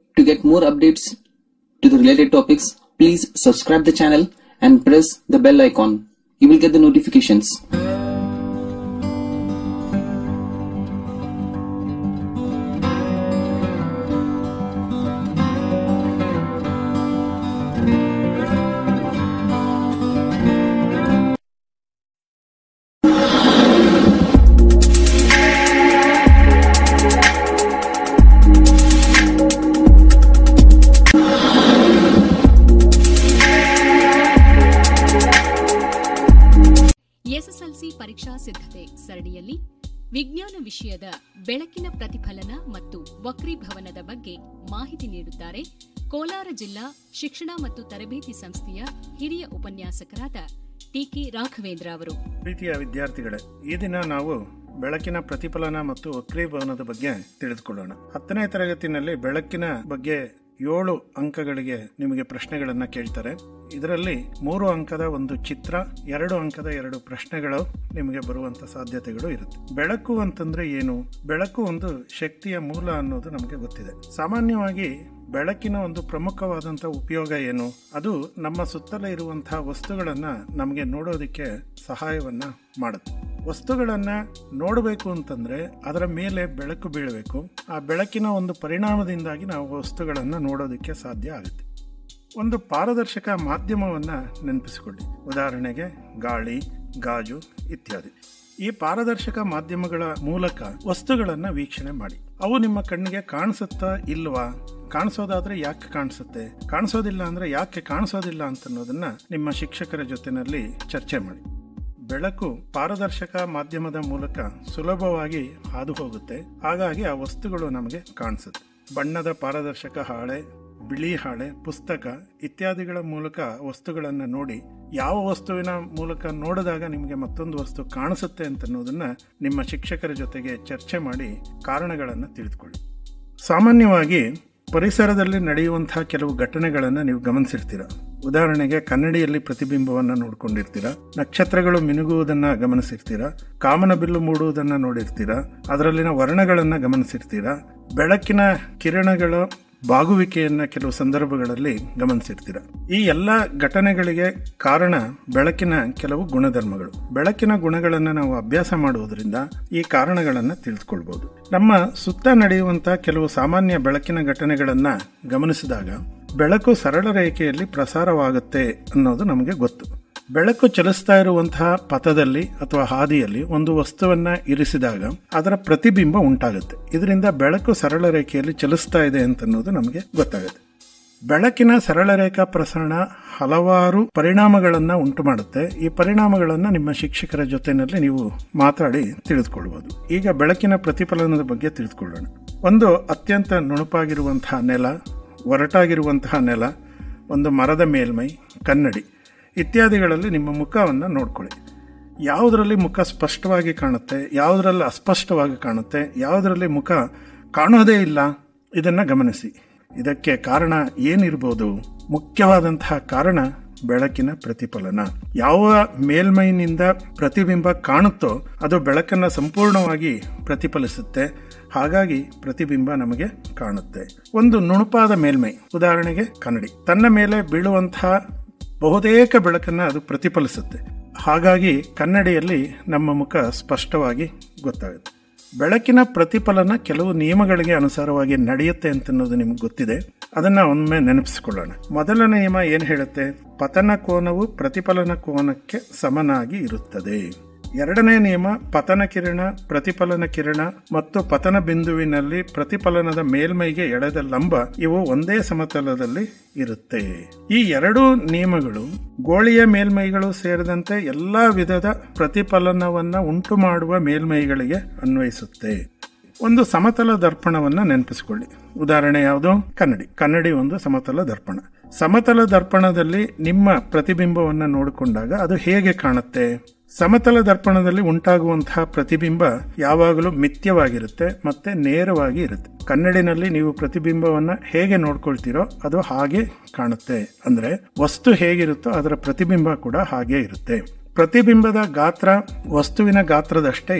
To get more updates to the related topics, please subscribe the channel and press the bell icon. You will get the notifications. SSLC ಪರೀಕ್ಷಾ ಸಿದ್ಧತೆ ಸರಣಿಯಲ್ಲಿ ವಿಜ್ಞಾನ ವಿಷಯದ ಬೆಳಕಿನ ಪ್ರತಿಫಲನ ಮತ್ತು ವಕ್ರೀಭವನದ ಬಗ್ಗೆ ಮಾಹಿತಿ ನೀಡುತ್ತಾರೆ ಕೋಲಾರ ಜಿಲ್ಲಾ ಶಿಕ್ಷಣ ಮತ್ತು ತರಬೇತಿ ಸಂಸ್ಥೆಯ ಹಿರಿಯ ಉಪನ್ಯಾಸಕರಾದ ಟಿಕೆ ರಾಘವೇಂದ್ರ ಅವರು ಪ್ರೀತಿಯ ವಿದ್ಯಾರ್ಥಿಗಳೇ ಈ ದಿನ ನಾವು ಬೆಳಕಿನ ಪ್ರತಿಫಲನ ಮತ್ತು ವಕ್ರೀಭವನದ ಬಗ್ಗೆ ತಿಳಿದುಕೊಳ್ಳೋಣ ಹತ್ತನೇ ತರಗತಿನಲ್ಲಿ ಬೆಳಕಿನ ಬಗ್ಗೆ ಏಳು ಅಂಕಗಳಿಗೆ ನಿಮಗೆ ಪ್ರಶ್ನೆಗಳನ್ನ ಕೇಳ್ತಾರೆ ಇದರಲ್ಲಿ ಮೂರು ಅಂಕದ ಒಂದು ಚಿತ್ರ ಎರಡು ಅಂಕದ ಎರಡು ಪ್ರಶ್ನೆಗಳು ನಿಮಗೆ ಬರುವಂತ ಸಾಧ್ಯತೆಗಳು ಇರುತ್ತೆ ಬೆಳಕು ಅಂತಂದ್ರೆ ಏನು ಬೆಳಕು ಒಂದು ಶಕ್ತಿಯ ಮೂಲ ಅನ್ನೋದು ನಮಗೆ ಗೊತ್ತಿದೆ ಸಾಮಾನ್ಯವಾಗಿ ಬೆಳಕಿನ ಒಂದು ಪ್ರಮುಖವಾದಂಥ ಉಪಯೋಗ ಏನು ಅದು ನಮ್ಮ ಸುತ್ತಲೇ ಇರುವಂತಹ ವಸ್ತುಗಳನ್ನ ನಮಗೆ ನೋಡೋದಕ್ಕೆ ಸಹಾಯವನ್ನ ಮಾಡುತ್ತೆ ವಸ್ತುಗಳನ್ನ ನೋಡಬೇಕು ಅಂತಂದ್ರೆ ಅದರ ಮೇಲೆ ಬೆಳಕು ಬೀಳಬೇಕು ಆ ಬೆಳಕಿನ ಒಂದು ಪರಿಣಾಮದಿಂದಾಗಿ ನಾವು ವಸ್ತುಗಳನ್ನ ನೋಡೋದಕ್ಕೆ ಸಾಧ್ಯ ಆಗುತ್ತೆ ಒಂದು ಪಾರದರ್ಶಕ ಮಾಧ್ಯಮವನ್ನ ನೆನಪಿಸಿಕೊಳ್ಳಿ ಉದಾಹರಣೆಗೆ ಗಾಳಿ ಗಾಜು ಇತ್ಯಾದಿ ಈ ಪಾರದರ್ಶಕ ಮಾಧ್ಯಮಗಳ ಮೂಲಕ ವಸ್ತುಗಳನ್ನ ವೀಕ್ಷಣೆ ಮಾಡಿ ಅವು ನಿಮ್ಮ ಕಣ್ಣಿಗೆ ಕಾಣಿಸುತ್ತಾ ಇಲ್ವಾ ಕಾಣಿಸೋದಾದ್ರೆ ಯಾಕೆ ಕಾಣಿಸುತ್ತೆ ಕಾಣಿಸೋದಿಲ್ಲ ಅಂದ್ರೆ ಯಾಕೆ ಕಾಣಿಸೋದಿಲ್ಲ ಅಂತ ಅನ್ನೋದನ್ನ ನಿಮ್ಮ ಶಿಕ್ಷಕರ ಜೊತೆನಲ್ಲಿ ಚರ್ಚೆ ಮಾಡಿ ಬೆಳಕು ಪಾರದರ್ಶಕ ಮಾಧ್ಯಮದ ಮೂಲಕ ಸುಲಭವಾಗಿ ಹಾದು ಹೋಗುತ್ತೆ ಹಾಗಾಗಿ ಆ ವಸ್ತುಗಳು ನಮಗೆ ಕಾಣಿಸುತ್ತೆ ಬಣ್ಣದ ಪಾರದರ್ಶಕ ಹಾಳೆ ಬಿಳಿ ಹಾಳೆ ಪುಸ್ತಕ ಇತ್ಯಾದಿಗಳ ಮೂಲಕ ವಸ್ತುಗಳನ್ನು ನೋಡಿ ಯಾವ ವಸ್ತುವಿನ ಮೂಲಕ ನೋಡಿದಾಗ ನಿಮಗೆ ಮತ್ತೊಂದು ವಸ್ತು ಕಾಣಿಸುತ್ತೆ ಅಂತ ಅನ್ನೋದನ್ನ ನಿಮ್ಮ ಶಿಕ್ಷಕರ ಜೊತೆಗೆ ಚರ್ಚೆ ಮಾಡಿ ಕಾರಣಗಳನ್ನು ತಿಳಿದುಕೊಳ್ಳಿ ಸಾಮಾನ್ಯವಾಗಿ ಪರಿಸರದಲ್ಲಿ ನಡೆಯುವಂತಹ ಕೆಲವು ಘಟನೆಗಳನ್ನು ನೀವು ಗಮನಿಸಿರ್ತೀರ ಉದಾಹರಣೆಗೆ ಕನ್ನಡಿಯಲ್ಲಿ ಪ್ರತಿಬಿಂಬವನ್ನು ನೋಡ್ಕೊಂಡಿರ್ತೀರ ನಕ್ಷತ್ರಗಳು ಮಿನುಗುವುದನ್ನ ಗಮನಿಸಿರ್ತೀರ ಕಾಮನಬಿಲ್ಲು ಮೂಡುವುದನ್ನ ನೋಡಿರ್ತೀರ ಅದರಲ್ಲಿನ ವರ್ಣಗಳನ್ನ ಗಮನಿಸಿರ್ತೀರ ಬೆಳಕಿನ ಕಿರಣಗಳ ಬಾಗುವಿಕೆಯನ್ನ ಕೆಲವು ಸಂದರ್ಭಗಳಲ್ಲಿ ಗಮನಿಸಿರ್ತೀರ ಈ ಎಲ್ಲ ಘಟನೆಗಳಿಗೆ ಕಾರಣ ಬೆಳಕಿನ ಕೆಲವು ಗುಣಧರ್ಮಗಳು ಬೆಳಕಿನ ಗುಣಗಳನ್ನು ನಾವು ಅಭ್ಯಾಸ ಮಾಡುವುದರಿಂದ ಈ ಕಾರಣಗಳನ್ನು ತಿಳಿದುಕೊಳ್ಬಹುದು ನಮ್ಮ ಸುತ್ತ ನಡೆಯುವಂತಹ ಕೆಲವು ಸಾಮಾನ್ಯ ಬೆಳಕಿನ ಘಟನೆಗಳನ್ನ ಗಮನಿಸಿದಾಗ ಬೆಳಕು ಸರಳ ರೇಖೆಯಲ್ಲಿ ಪ್ರಸಾರವಾಗುತ್ತೆ ಅನ್ನೋದು ನಮಗೆ ಗೊತ್ತು ಬೆಳಕು ಚಲಿಸ್ತಾ ಇರುವಂತಹ ಪಥದಲ್ಲಿ ಅಥವಾ ಹಾದಿಯಲ್ಲಿ ಒಂದು ವಸ್ತುವನ್ನ ಇರಿಸಿದಾಗ ಅದರ ಪ್ರತಿಬಿಂಬ ಉಂಟಾಗುತ್ತೆ ಇದರಿಂದ ಬೆಳಕು ಸರಳ ರೇಖೆಯಲ್ಲಿ ಚಲಿಸ್ತಾ ಇದೆ ಅಂತ ಅನ್ನೋದು ನಮಗೆ ಗೊತ್ತಾಗುತ್ತೆ ಬೆಳಕಿನ ಸರಳ ರೇಖಾ ಪ್ರಸರಣ ಹಲವಾರು ಪರಿಣಾಮಗಳನ್ನ ಉಂಟು ಮಾಡುತ್ತೆ ಈ ಪರಿಣಾಮಗಳನ್ನ ನಿಮ್ಮ ಶಿಕ್ಷಕರ ಜೊತೆನಲ್ಲಿ ನೀವು ಮಾತಾಡಿ ತಿಳಿದುಕೊಳ್ಬಹುದು ಈಗ ಬೆಳಕಿನ ಪ್ರತಿಫಲನದ ಬಗ್ಗೆ ತಿಳಿದುಕೊಳ್ಳೋಣ ಒಂದು ಅತ್ಯಂತ ನುಣುಪಾಗಿರುವಂತಹ ನೆಲ ಒರಟಾಗಿರುವಂತಹ ನೆಲ ಒಂದು ಮರದ ಮೇಲ್ಮೈ ಕನ್ನಡಿ ಇತ್ಯಾದಿಗಳಲ್ಲಿ ನಿಮ್ಮ ಮುಖವನ್ನು ನೋಡ್ಕೊಳ್ಳಿ ಯಾವುದರಲ್ಲಿ ಮುಖ ಸ್ಪಷ್ಟವಾಗಿ ಕಾಣುತ್ತೆ ಯಾವುದರಲ್ಲಿ ಅಸ್ಪಷ್ಟವಾಗಿ ಕಾಣುತ್ತೆ ಯಾವುದರಲ್ಲಿ ಮುಖ ಕಾಣೋದೇ ಇಲ್ಲ ಇದನ್ನು ಗಮನಿಸಿ ಇದಕ್ಕೆ ಕಾರಣ ಏನಿರ್ಬೋದು ಮುಖ್ಯವಾದಂತಹ ಕಾರಣ ಬೆಳಕಿನ ಪ್ರತಿಫಲನ ಯಾವ ಮೇಲ್ಮೈನಿಂದ ಪ್ರತಿಬಿಂಬ ಕಾಣುತ್ತೋ ಅದು ಬೆಳಕನ್ನು ಸಂಪೂರ್ಣವಾಗಿ ಪ್ರತಿಫಲಿಸುತ್ತೆ ಹಾಗಾಗಿ ಪ್ರತಿಬಿಂಬ ನಮಗೆ ಕಾಣುತ್ತೆ ಒಂದು ನುಣುಪಾದ ಮೇಲ್ಮೈ ಉದಾಹರಣೆಗೆ ಕನ್ನಡಿ ತನ್ನ ಮೇಲೆ ಬೀಳುವಂತಹ ಬಹುತೇಕ ಬೆಳಕನ್ನು ಅದು ಪ್ರತಿಫಲಿಸುತ್ತೆ ಹಾಗಾಗಿ ಕನ್ನಡಿಯಲ್ಲಿ ನಮ್ಮ ಮುಖ ಸ್ಪಷ್ಟವಾಗಿ ಗೊತ್ತಾಗುತ್ತೆ ಬೆಳಕಿನ ಪ್ರತಿಫಲನ ಕೆಲವು ನಿಯಮಗಳಿಗೆ ಅನುಸಾರವಾಗಿ ನಡೆಯುತ್ತೆ ಅಂತ ಅನ್ನೋದು ನಿಮ್ಗೆ ಗೊತ್ತಿದೆ ಅದನ್ನ ಒಮ್ಮೆ ನೆನಪಿಸಿಕೊಳ್ಳೋಣ ಮೊದಲ ನಿಯಮ ಏನು ಹೇಳುತ್ತೆ ಪತನ ಕೋನವು ಪ್ರತಿಫಲನ ಕೋನಕ್ಕೆ ಸಮನಾಗಿ ಇರುತ್ತದೆ ಎರಡನೇ ನಿಯಮ ಪತನ ಕಿರಣ ಪ್ರತಿಫಲನ ಕಿರಣ ಮತ್ತು ಪತನ ಬಿಂದುವಿನಲ್ಲಿ ಪ್ರತಿಫಲನದ ಮೇಲ್ಮೈಗೆ ಎಳೆದ ಲಂಬ ಇವು ಒಂದೇ ಸಮತಲದಲ್ಲಿ ಇರುತ್ತೆ ಈ ಎರಡೂ ನಿಯಮಗಳು ಗೋಳಿಯ ಮೇಲ್ಮೈಗಳು ಸೇರಿದಂತೆ ಎಲ್ಲಾ ವಿಧದ ಪ್ರತಿಫಲನವನ್ನ ಉಂಟು ಮಾಡುವ ಮೇಲ್ಮೈಗಳಿಗೆ ಅನ್ವಯಿಸುತ್ತೆ ಒಂದು ಸಮತಲ ದರ್ಪಣವನ್ನ ನೆನಪಿಸಿಕೊಳ್ಳಿ ಉದಾಹರಣೆ ಯಾವುದು ಕನ್ನಡಿ ಕನ್ನಡಿ ಒಂದು ಸಮತಲ ದರ್ಪಣ ಸಮತಲ ದರ್ಪಣದಲ್ಲಿ ನಿಮ್ಮ ಪ್ರತಿಬಿಂಬವನ್ನು ನೋಡಿಕೊಂಡಾಗ ಅದು ಹೇಗೆ ಕಾಣುತ್ತೆ ಸಮತಲ ದರ್ಪಣದಲ್ಲಿ ಉಂಟಾಗುವಂತಹ ಪ್ರತಿಬಿಂಬ ಯಾವಾಗಲೂ ಮಿಥ್ಯವಾಗಿರುತ್ತೆ ಮತ್ತೆ ನೇರವಾಗಿ ಇರುತ್ತೆ ಕನ್ನಡಿನಲ್ಲಿ ನೀವು ಪ್ರತಿಬಿಂಬವನ್ನ ಹೇಗೆ ನೋಡ್ಕೊಳ್ತೀರೋ ಅದು ಹಾಗೆ ಕಾಣುತ್ತೆ ಅಂದ್ರೆ ವಸ್ತು ಹೇಗಿರುತ್ತೋ ಅದರ ಪ್ರತಿಬಿಂಬ ಕೂಡ ಹಾಗೆ ಇರುತ್ತೆ ಪ್ರತಿಬಿಂಬದ ಗಾತ್ರ ವಸ್ತುವಿನ ಗಾತ್ರದಷ್ಟೇ ಇರುತ್ತೆ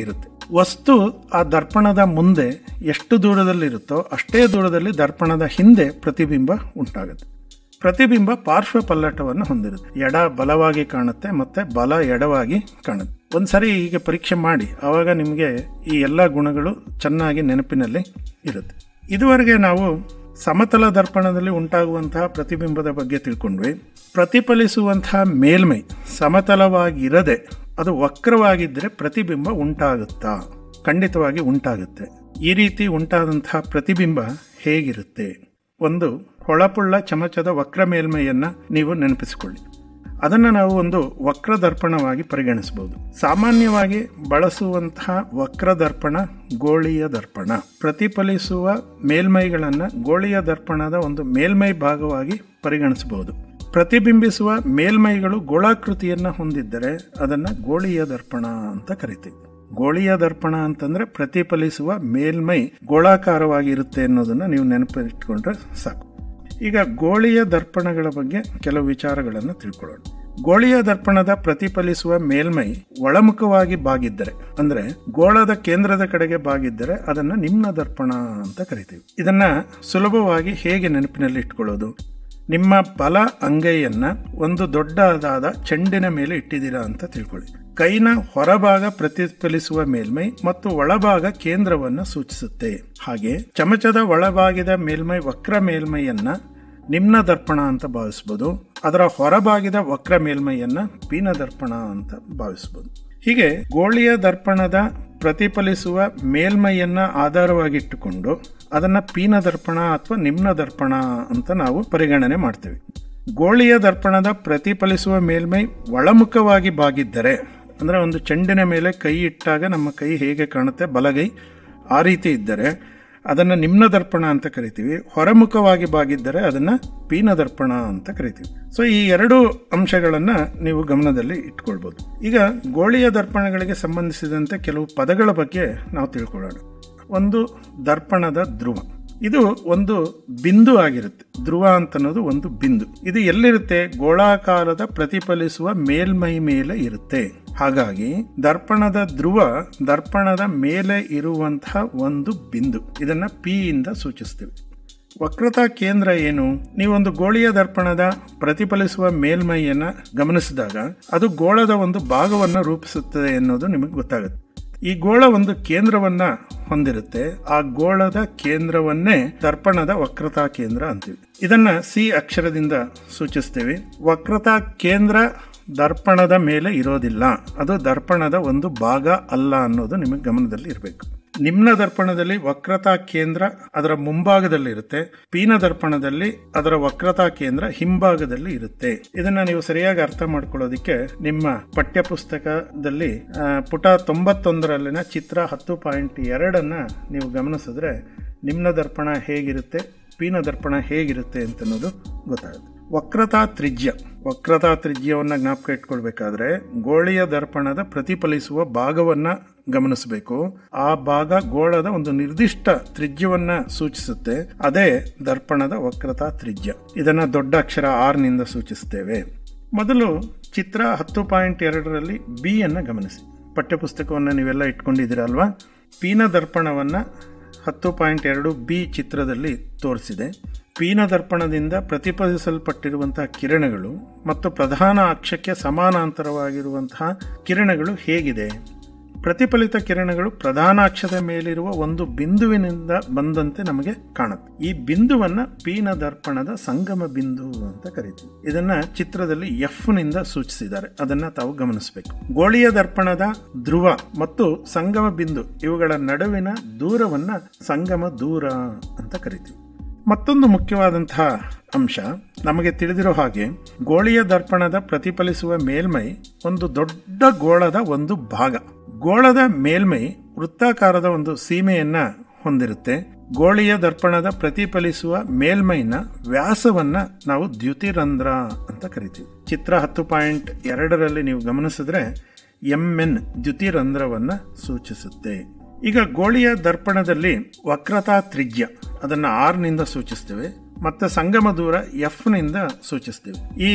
ವಸ್ತು ಆ ದರ್ಪಣದ ಮುಂದೆ ಎಷ್ಟು ದೂರದಲ್ಲಿರುತ್ತೋ ಅಷ್ಟೇ ದೂರದಲ್ಲಿ ದರ್ಪಣದ ಹಿಂದೆ ಪ್ರತಿಬಿಂಬ ಉಂಟಾಗುತ್ತೆ ಪ್ರತಿಬಿಂಬ ಪಾರ್ಶ್ವ ಪಲ್ಲಟವನ್ನು ಹೊಂದಿರುತ್ತೆ ಎಡ ಬಲವಾಗಿ ಕಾಣುತ್ತೆ ಮತ್ತೆ ಬಲ ಎಡವಾಗಿ ಕಾಣುತ್ತೆ ಒಂದ್ಸರಿ ಹೀಗೆ ಪರೀಕ್ಷೆ ಮಾಡಿ ಆವಾಗ ನಿಮಗೆ ಈ ಎಲ್ಲ ಗುಣಗಳು ಚೆನ್ನಾಗಿ ನೆನಪಿನಲ್ಲಿ ಇರುತ್ತೆ ಇದುವರೆಗೆ ನಾವು ಸಮತಲ ದರ್ಪಣದಲ್ಲಿ ಉಂಟಾಗುವಂತಹ ಪ್ರತಿಬಿಂಬದ ಬಗ್ಗೆ ತಿಳ್ಕೊಂಡ್ವಿ ಪ್ರತಿಫಲಿಸುವಂತಹ ಮೇಲ್ಮೈ ಸಮತಲವಾಗಿರದೆ ಅದು ವಕ್ರವಾಗಿದ್ದರೆ ಪ್ರತಿಬಿಂಬ ಉಂಟಾಗುತ್ತಾ ಖಂಡಿತವಾಗಿ ಉಂಟಾಗುತ್ತೆ ಈ ರೀತಿ ಉಂಟಾದಂತಹ ಪ್ರತಿಬಿಂಬ ಹೇಗಿರುತ್ತೆ ಒಂದು ಹೊಳಪುಳ್ಳ ಚಮಚದ ವಕ್ರ ಮೇಲ್ಮೈಯನ್ನ ನೀವು ನೆನಪಿಸಿಕೊಳ್ಳಿ ಅದನ್ನು ನಾವು ಒಂದು ವಕ್ರ ದರ್ಪಣವಾಗಿ ಪರಿಗಣಿಸಬಹುದು ಸಾಮಾನ್ಯವಾಗಿ ಬಳಸುವಂತಹ ವಕ್ರ ದರ್ಪಣ ಗೋಳಿಯ ದರ್ಪಣ ಪ್ರತಿಫಲಿಸುವ ಮೇಲ್ಮೈಗಳನ್ನು ಗೋಳಿಯ ದರ್ಪಣದ ಒಂದು ಮೇಲ್ಮೈ ಭಾಗವಾಗಿ ಪರಿಗಣಿಸಬಹುದು ಪ್ರತಿಬಿಂಬಿಸುವ ಮೇಲ್ಮೈಗಳು ಗೋಳಾಕೃತಿಯನ್ನ ಹೊಂದಿದ್ದರೆ ಅದನ್ನ ಗೋಳಿಯ ದರ್ಪಣ ಅಂತ ಕರಿತೀವಿ ಗೋಳಿಯ ದರ್ಪಣ ಅಂತಂದ್ರೆ ಪ್ರತಿಫಲಿಸುವ ಮೇಲ್ಮೈ ಗೋಳಾಕಾರವಾಗಿರುತ್ತೆ ಅನ್ನೋದನ್ನ ನೀವು ನೆನಪಿಟ್ಕೊಂಡ್ರೆ ಸಾಕು ಈಗ ಗೋಳಿಯ ದರ್ಪಣಗಳ ಬಗ್ಗೆ ಕೆಲವು ವಿಚಾರಗಳನ್ನು ತಿಳ್ಕೊಳ್ಳೋಣ ಗೋಳಿಯ ದರ್ಪಣದ ಪ್ರತಿಫಲಿಸುವ ಮೇಲ್ಮೈ ಒಳಮುಖವಾಗಿ ಬಾಗಿದ್ದರೆ ಅಂದ್ರೆ ಗೋಳದ ಕೇಂದ್ರದ ಕಡೆಗೆ ಬಾಗಿದ್ದರೆ ಅದನ್ನ ನಿಮ್ನ ದರ್ಪಣ ಅಂತ ಕರಿತೀವಿ ಇದನ್ನ ಸುಲಭವಾಗಿ ಹೇಗೆ ನೆನಪಿನಲ್ಲಿ ಇಟ್ಕೊಳ್ಳೋದು ನಿಮ್ಮ ಬಲ ಅಂಗೈಯನ್ನ ಒಂದು ದೊಡ್ಡದಾದ ಚೆಂಡಿನ ಮೇಲೆ ಇಟ್ಟಿದ್ದೀರಾ ಅಂತ ತಿಳ್ಕೊಳ್ಳಿ ಕೈನ ಹೊರಭಾಗ ಪ್ರತಿಫಲಿಸುವ ಮೇಲ್ಮೈ ಮತ್ತು ಒಳಭಾಗ ಕೇಂದ್ರವನ್ನು ಸೂಚಿಸುತ್ತೆ ಹಾಗೆ ಚಮಚದ ಒಳಭಾಗದ ಮೇಲ್ಮೈ ವಕ್ರ ಮೇಲ್ಮೈಯನ್ನ ನಿಮ್ನ ದರ್ಪಣ ಅಂತ ಭಾವಿಸಬಹುದು ಅದರ ಹೊರಭಾಗದ ವಕ್ರ ಮೇಲ್ಮೈಯನ್ನ ಪೀನ ದರ್ಪಣ ಅಂತ ಭಾವಿಸಬಹುದು ಹೀಗೆ ಗೋಳಿಯ ದರ್ಪಣದ ಪ್ರತಿಫಲಿಸುವ ಮೇಲ್ಮೈಯನ್ನ ಆಧಾರವಾಗಿಟ್ಟುಕೊಂಡು ಅದನ್ನ ಪೀನ ದರ್ಪಣ ಅಥವಾ ನಿಮ್ನ ದರ್ಪಣ ಅಂತ ನಾವು ಪರಿಗಣನೆ ಮಾಡ್ತೇವೆ ಗೋಳಿಯ ದರ್ಪಣದ ಪ್ರತಿಫಲಿಸುವ ಮೇಲ್ಮೈ ಒಳಮುಖವಾಗಿ ಬಾಗಿದ್ದರೆ ಅಂದ್ರೆ ಒಂದು ಚೆಂಡಿನ ಮೇಲೆ ಕೈ ಇಟ್ಟಾಗ ನಮ್ಮ ಕೈ ಹೇಗೆ ಕಾಣುತ್ತೆ ಬಲಗೈ ಆ ರೀತಿ ಇದ್ದರೆ ಅದನ್ನು ನಿಮ್ನ ದರ್ಪಣ ಅಂತ ಕರಿತೀವಿ ಹೊರಮುಖವಾಗಿ ಬಾಗಿದ್ದರೆ ಅದನ್ನ ಪೀನ ದರ್ಪಣ ಅಂತ ಕರಿತೀವಿ ಸೊ ಈ ಎರಡು ಅಂಶಗಳನ್ನ ನೀವು ಗಮನದಲ್ಲಿ ಇಟ್ಕೊಳ್ಬಹುದು ಈಗ ಗೋಳಿಯ ದರ್ಪಣಗಳಿಗೆ ಸಂಬಂಧಿಸಿದಂತೆ ಕೆಲವು ಪದಗಳ ಬಗ್ಗೆ ನಾವು ತಿಳ್ಕೊಳ್ಳೋಣ ಒಂದು ದರ್ಪಣದ ಧ್ರುವ ಇದು ಒಂದು ಬಿಂದು ಆಗಿರುತ್ತೆ ಧ್ರುವ ಅಂತ ಅನ್ನೋದು ಒಂದು ಬಿಂದು ಇದು ಎಲ್ಲಿರುತ್ತೆ ಗೋಳಾಕಾರದ ಪ್ರತಿಫಲಿಸುವ ಮೇಲ್ಮೈ ಮೇಲೆ ಇರುತ್ತೆ ಹಾಗಾಗಿ ದರ್ಪಣದ ಧ್ರುವ ದರ್ಪಣದ ಮೇಲೆ ಇರುವಂತಹ ಒಂದು ಬಿಂದು ಇದನ್ನ ಪಿ ಇಂದ ಸೂಚಿಸ್ತೀವಿ ವಕ್ರತಾ ಕೇಂದ್ರ ಏನು ನೀವೊಂದು ಗೋಳಿಯ ದರ್ಪಣದ ಪ್ರತಿಫಲಿಸುವ ಮೇಲ್ಮೈಯನ್ನ ಗಮನಿಸಿದಾಗ ಅದು ಗೋಳದ ಒಂದು ಭಾಗವನ್ನು ರೂಪಿಸುತ್ತದೆ ಎನ್ನುವುದು ನಿಮಗೆ ಗೊತ್ತಾಗುತ್ತೆ ಈ ಗೋಳ ಒಂದು ಕೇಂದ್ರವನ್ನ ಹೊಂದಿರುತ್ತೆ ಆ ಗೋಳದ ಕೇಂದ್ರವನ್ನೇ ದರ್ಪಣದ ವಕ್ರತಾ ಕೇಂದ್ರ ಅಂತೀವಿ ಇದನ್ನ ಸಿ ಅಕ್ಷರದಿಂದ ಸೂಚಿಸ್ತೀವಿ ವಕ್ರತಾ ಕೇಂದ್ರ ದರ್ಪಣದ ಮೇಲೆ ಇರೋದಿಲ್ಲ ಅದು ದರ್ಪಣದ ಒಂದು ಭಾಗ ಅಲ್ಲ ಅನ್ನೋದು ನಿಮಗೆ ಗಮನದಲ್ಲಿ ಇರಬೇಕು ನಿಮ್ನ ದರ್ಪಣದಲ್ಲಿ ವಕ್ರತಾ ಕೇಂದ್ರ ಅದರ ಮುಂಭಾಗದಲ್ಲಿ ಇರುತ್ತೆ ಪೀನ ದರ್ಪಣದಲ್ಲಿ ಅದರ ವಕ್ರತಾ ಕೇಂದ್ರ ಹಿಂಭಾಗದಲ್ಲಿ ಇರುತ್ತೆ ಇದನ್ನ ನೀವು ಸರಿಯಾಗಿ ಅರ್ಥ ಮಾಡ್ಕೊಳ್ಳೋದಿಕ್ಕೆ ನಿಮ್ಮ ಪಠ್ಯ ಪುಸ್ತಕದಲ್ಲಿ ಆ, ಪುಟ ತೊಂಬತ್ತೊಂದರಲ್ಲಿನ ಚಿತ್ರ ಹತ್ತು ಪಾಯಿಂಟ್ ಎರಡನ್ನ ನೀವು ಗಮನಿಸಿದ್ರೆ ನಿಮ್ನ ದರ್ಪಣ ಹೇಗಿರುತ್ತೆ ಪೀನ ದರ್ಪಣ ಹೇಗಿರುತ್ತೆ ಅಂತ ಅನ್ನೋದು ಗೊತ್ತಾಗುತ್ತೆ ವಕ್ರತಾ ತ್ರಿಜ್ಯ ವಕ್ರತಾ ತ್ರಿಜ್ಯವನ್ನ ಜ್ಞಾಪಕ ಇಟ್ಕೊಳ್ಬೇಕಾದ್ರೆ ಗೋಳಿಯ ದರ್ಪಣದ ಪ್ರತಿಫಲಿಸುವ ಭಾಗವನ್ನ ಗಮನಿಸಬೇಕು ಆ ಭಾಗ ಗೋಳದ ಒಂದು ನಿರ್ದಿಷ್ಟ ತ್ರಿಜ್ಯವನ್ನ ಸೂಚಿಸುತ್ತೆ ಅದೇ ದರ್ಪಣದ ವಕ್ರತಾ ತ್ರಿಜ್ಯ ಇದನ್ನ ದೊಡ್ಡ ಅಕ್ಷರ ಆರ್ ನಿಂದ ಸೂಚಿಸುತ್ತೇವೆ ಮೊದಲು ಚಿತ್ರ ಹತ್ತು ಪಾಯಿಂಟ್ ಎರಡರಲ್ಲಿ ಬಿ ಅನ್ನ ಗಮನಿಸಿ ಪಠ್ಯಪುಸ್ತಕವನ್ನು ನೀವೆಲ್ಲ ಇಟ್ಕೊಂಡಿದ್ದೀರಲ್ವಾ ಪೀನ ದರ್ಪಣವನ್ನ ಹತ್ತು ಪಾಯಿಂಟ್ ಎರಡು ಬಿ ಚಿತ್ರದಲ್ಲಿ ತೋರಿಸಿದೆ ಪೀನ ದರ್ಪಣದಿಂದ ಪ್ರತಿಫಲಿಸಲ್ಪಟ್ಟಿರುವಂತಹ ಕಿರಣಗಳು ಮತ್ತು ಪ್ರಧಾನ ಅಕ್ಷಕ್ಕೆ ಸಮಾನಾಂತರವಾಗಿರುವಂತಹ ಕಿರಣಗಳು ಹೇಗಿದೆ ಪ್ರತಿಫಲಿತ ಕಿರಣಗಳು ಪ್ರಧಾನ ಅಕ್ಷದ ಮೇಲಿರುವ ಒಂದು ಬಿಂದುವಿನಿಂದ ಬಂದಂತೆ ನಮಗೆ ಕಾಣುತ್ತೆ ಈ ಬಿಂದುವನ್ನ ಪೀನ ದರ್ಪಣದ ಸಂಗಮ ಬಿಂದು ಅಂತ ಕರಿತೀವಿ ಇದನ್ನ ಚಿತ್ರದಲ್ಲಿ ಎಫ್ ನಿಂದ ಸೂಚಿಸಿದ್ದಾರೆ ಅದನ್ನ ತಾವು ಗಮನಿಸಬೇಕು ಗೋಳಿಯ ದರ್ಪಣದ ಧ್ರುವ ಮತ್ತು ಸಂಗಮ ಬಿಂದು ಇವುಗಳ ನಡುವಿನ ದೂರವನ್ನ ಸಂಗಮ ದೂರ ಅಂತ ಕರಿತೀವಿ ಮತ್ತೊಂದು ಮುಖ್ಯವಾದಂತಹ ಅಂಶ ನಮಗೆ ತಿಳಿದಿರೋ ಹಾಗೆ ಗೋಳಿಯ ದರ್ಪಣದ ಪ್ರತಿಫಲಿಸುವ ಮೇಲ್ಮೈ ಒಂದು ದೊಡ್ಡ ಗೋಳದ ಒಂದು ಭಾಗ ಗೋಳದ ಮೇಲ್ಮೈ ವೃತ್ತಾಕಾರದ ಒಂದು ಸೀಮೆಯನ್ನ ಹೊಂದಿರುತ್ತೆ ಗೋಳಿಯ ದರ್ಪಣದ ಪ್ರತಿಫಲಿಸುವ ಮೇಲ್ಮೈನ ವ್ಯಾಸವನ್ನ ನಾವು ದ್ಯುತಿರಂಧ್ರ ಅಂತ ಕರಿತೀವಿ ಚಿತ್ರ ಹತ್ತು ಪಾಯಿಂಟ್ ಎರಡರಲ್ಲಿ ನೀವು ಗಮನಿಸಿದ್ರೆ ಎಂ ಎನ್ ದ್ಯುತಿರಂಧ್ರವನ್ನ ಸೂಚಿಸುತ್ತೆ ಈಗ ಗೋಳಿಯ ದರ್ಪಣದಲ್ಲಿ ವಕ್ರತಾ ತ್ರಿಜ್ಯ ಅದನ್ನ ಆರ್ ನಿಂದ ಸೂಚಿಸ್ತೇವೆ ಮತ್ತೆ ಸಂಗಮ ದೂರ ಎಫ್ ನಿಂದ ಸೂಚಿಸ್ತೇವೆ ಈ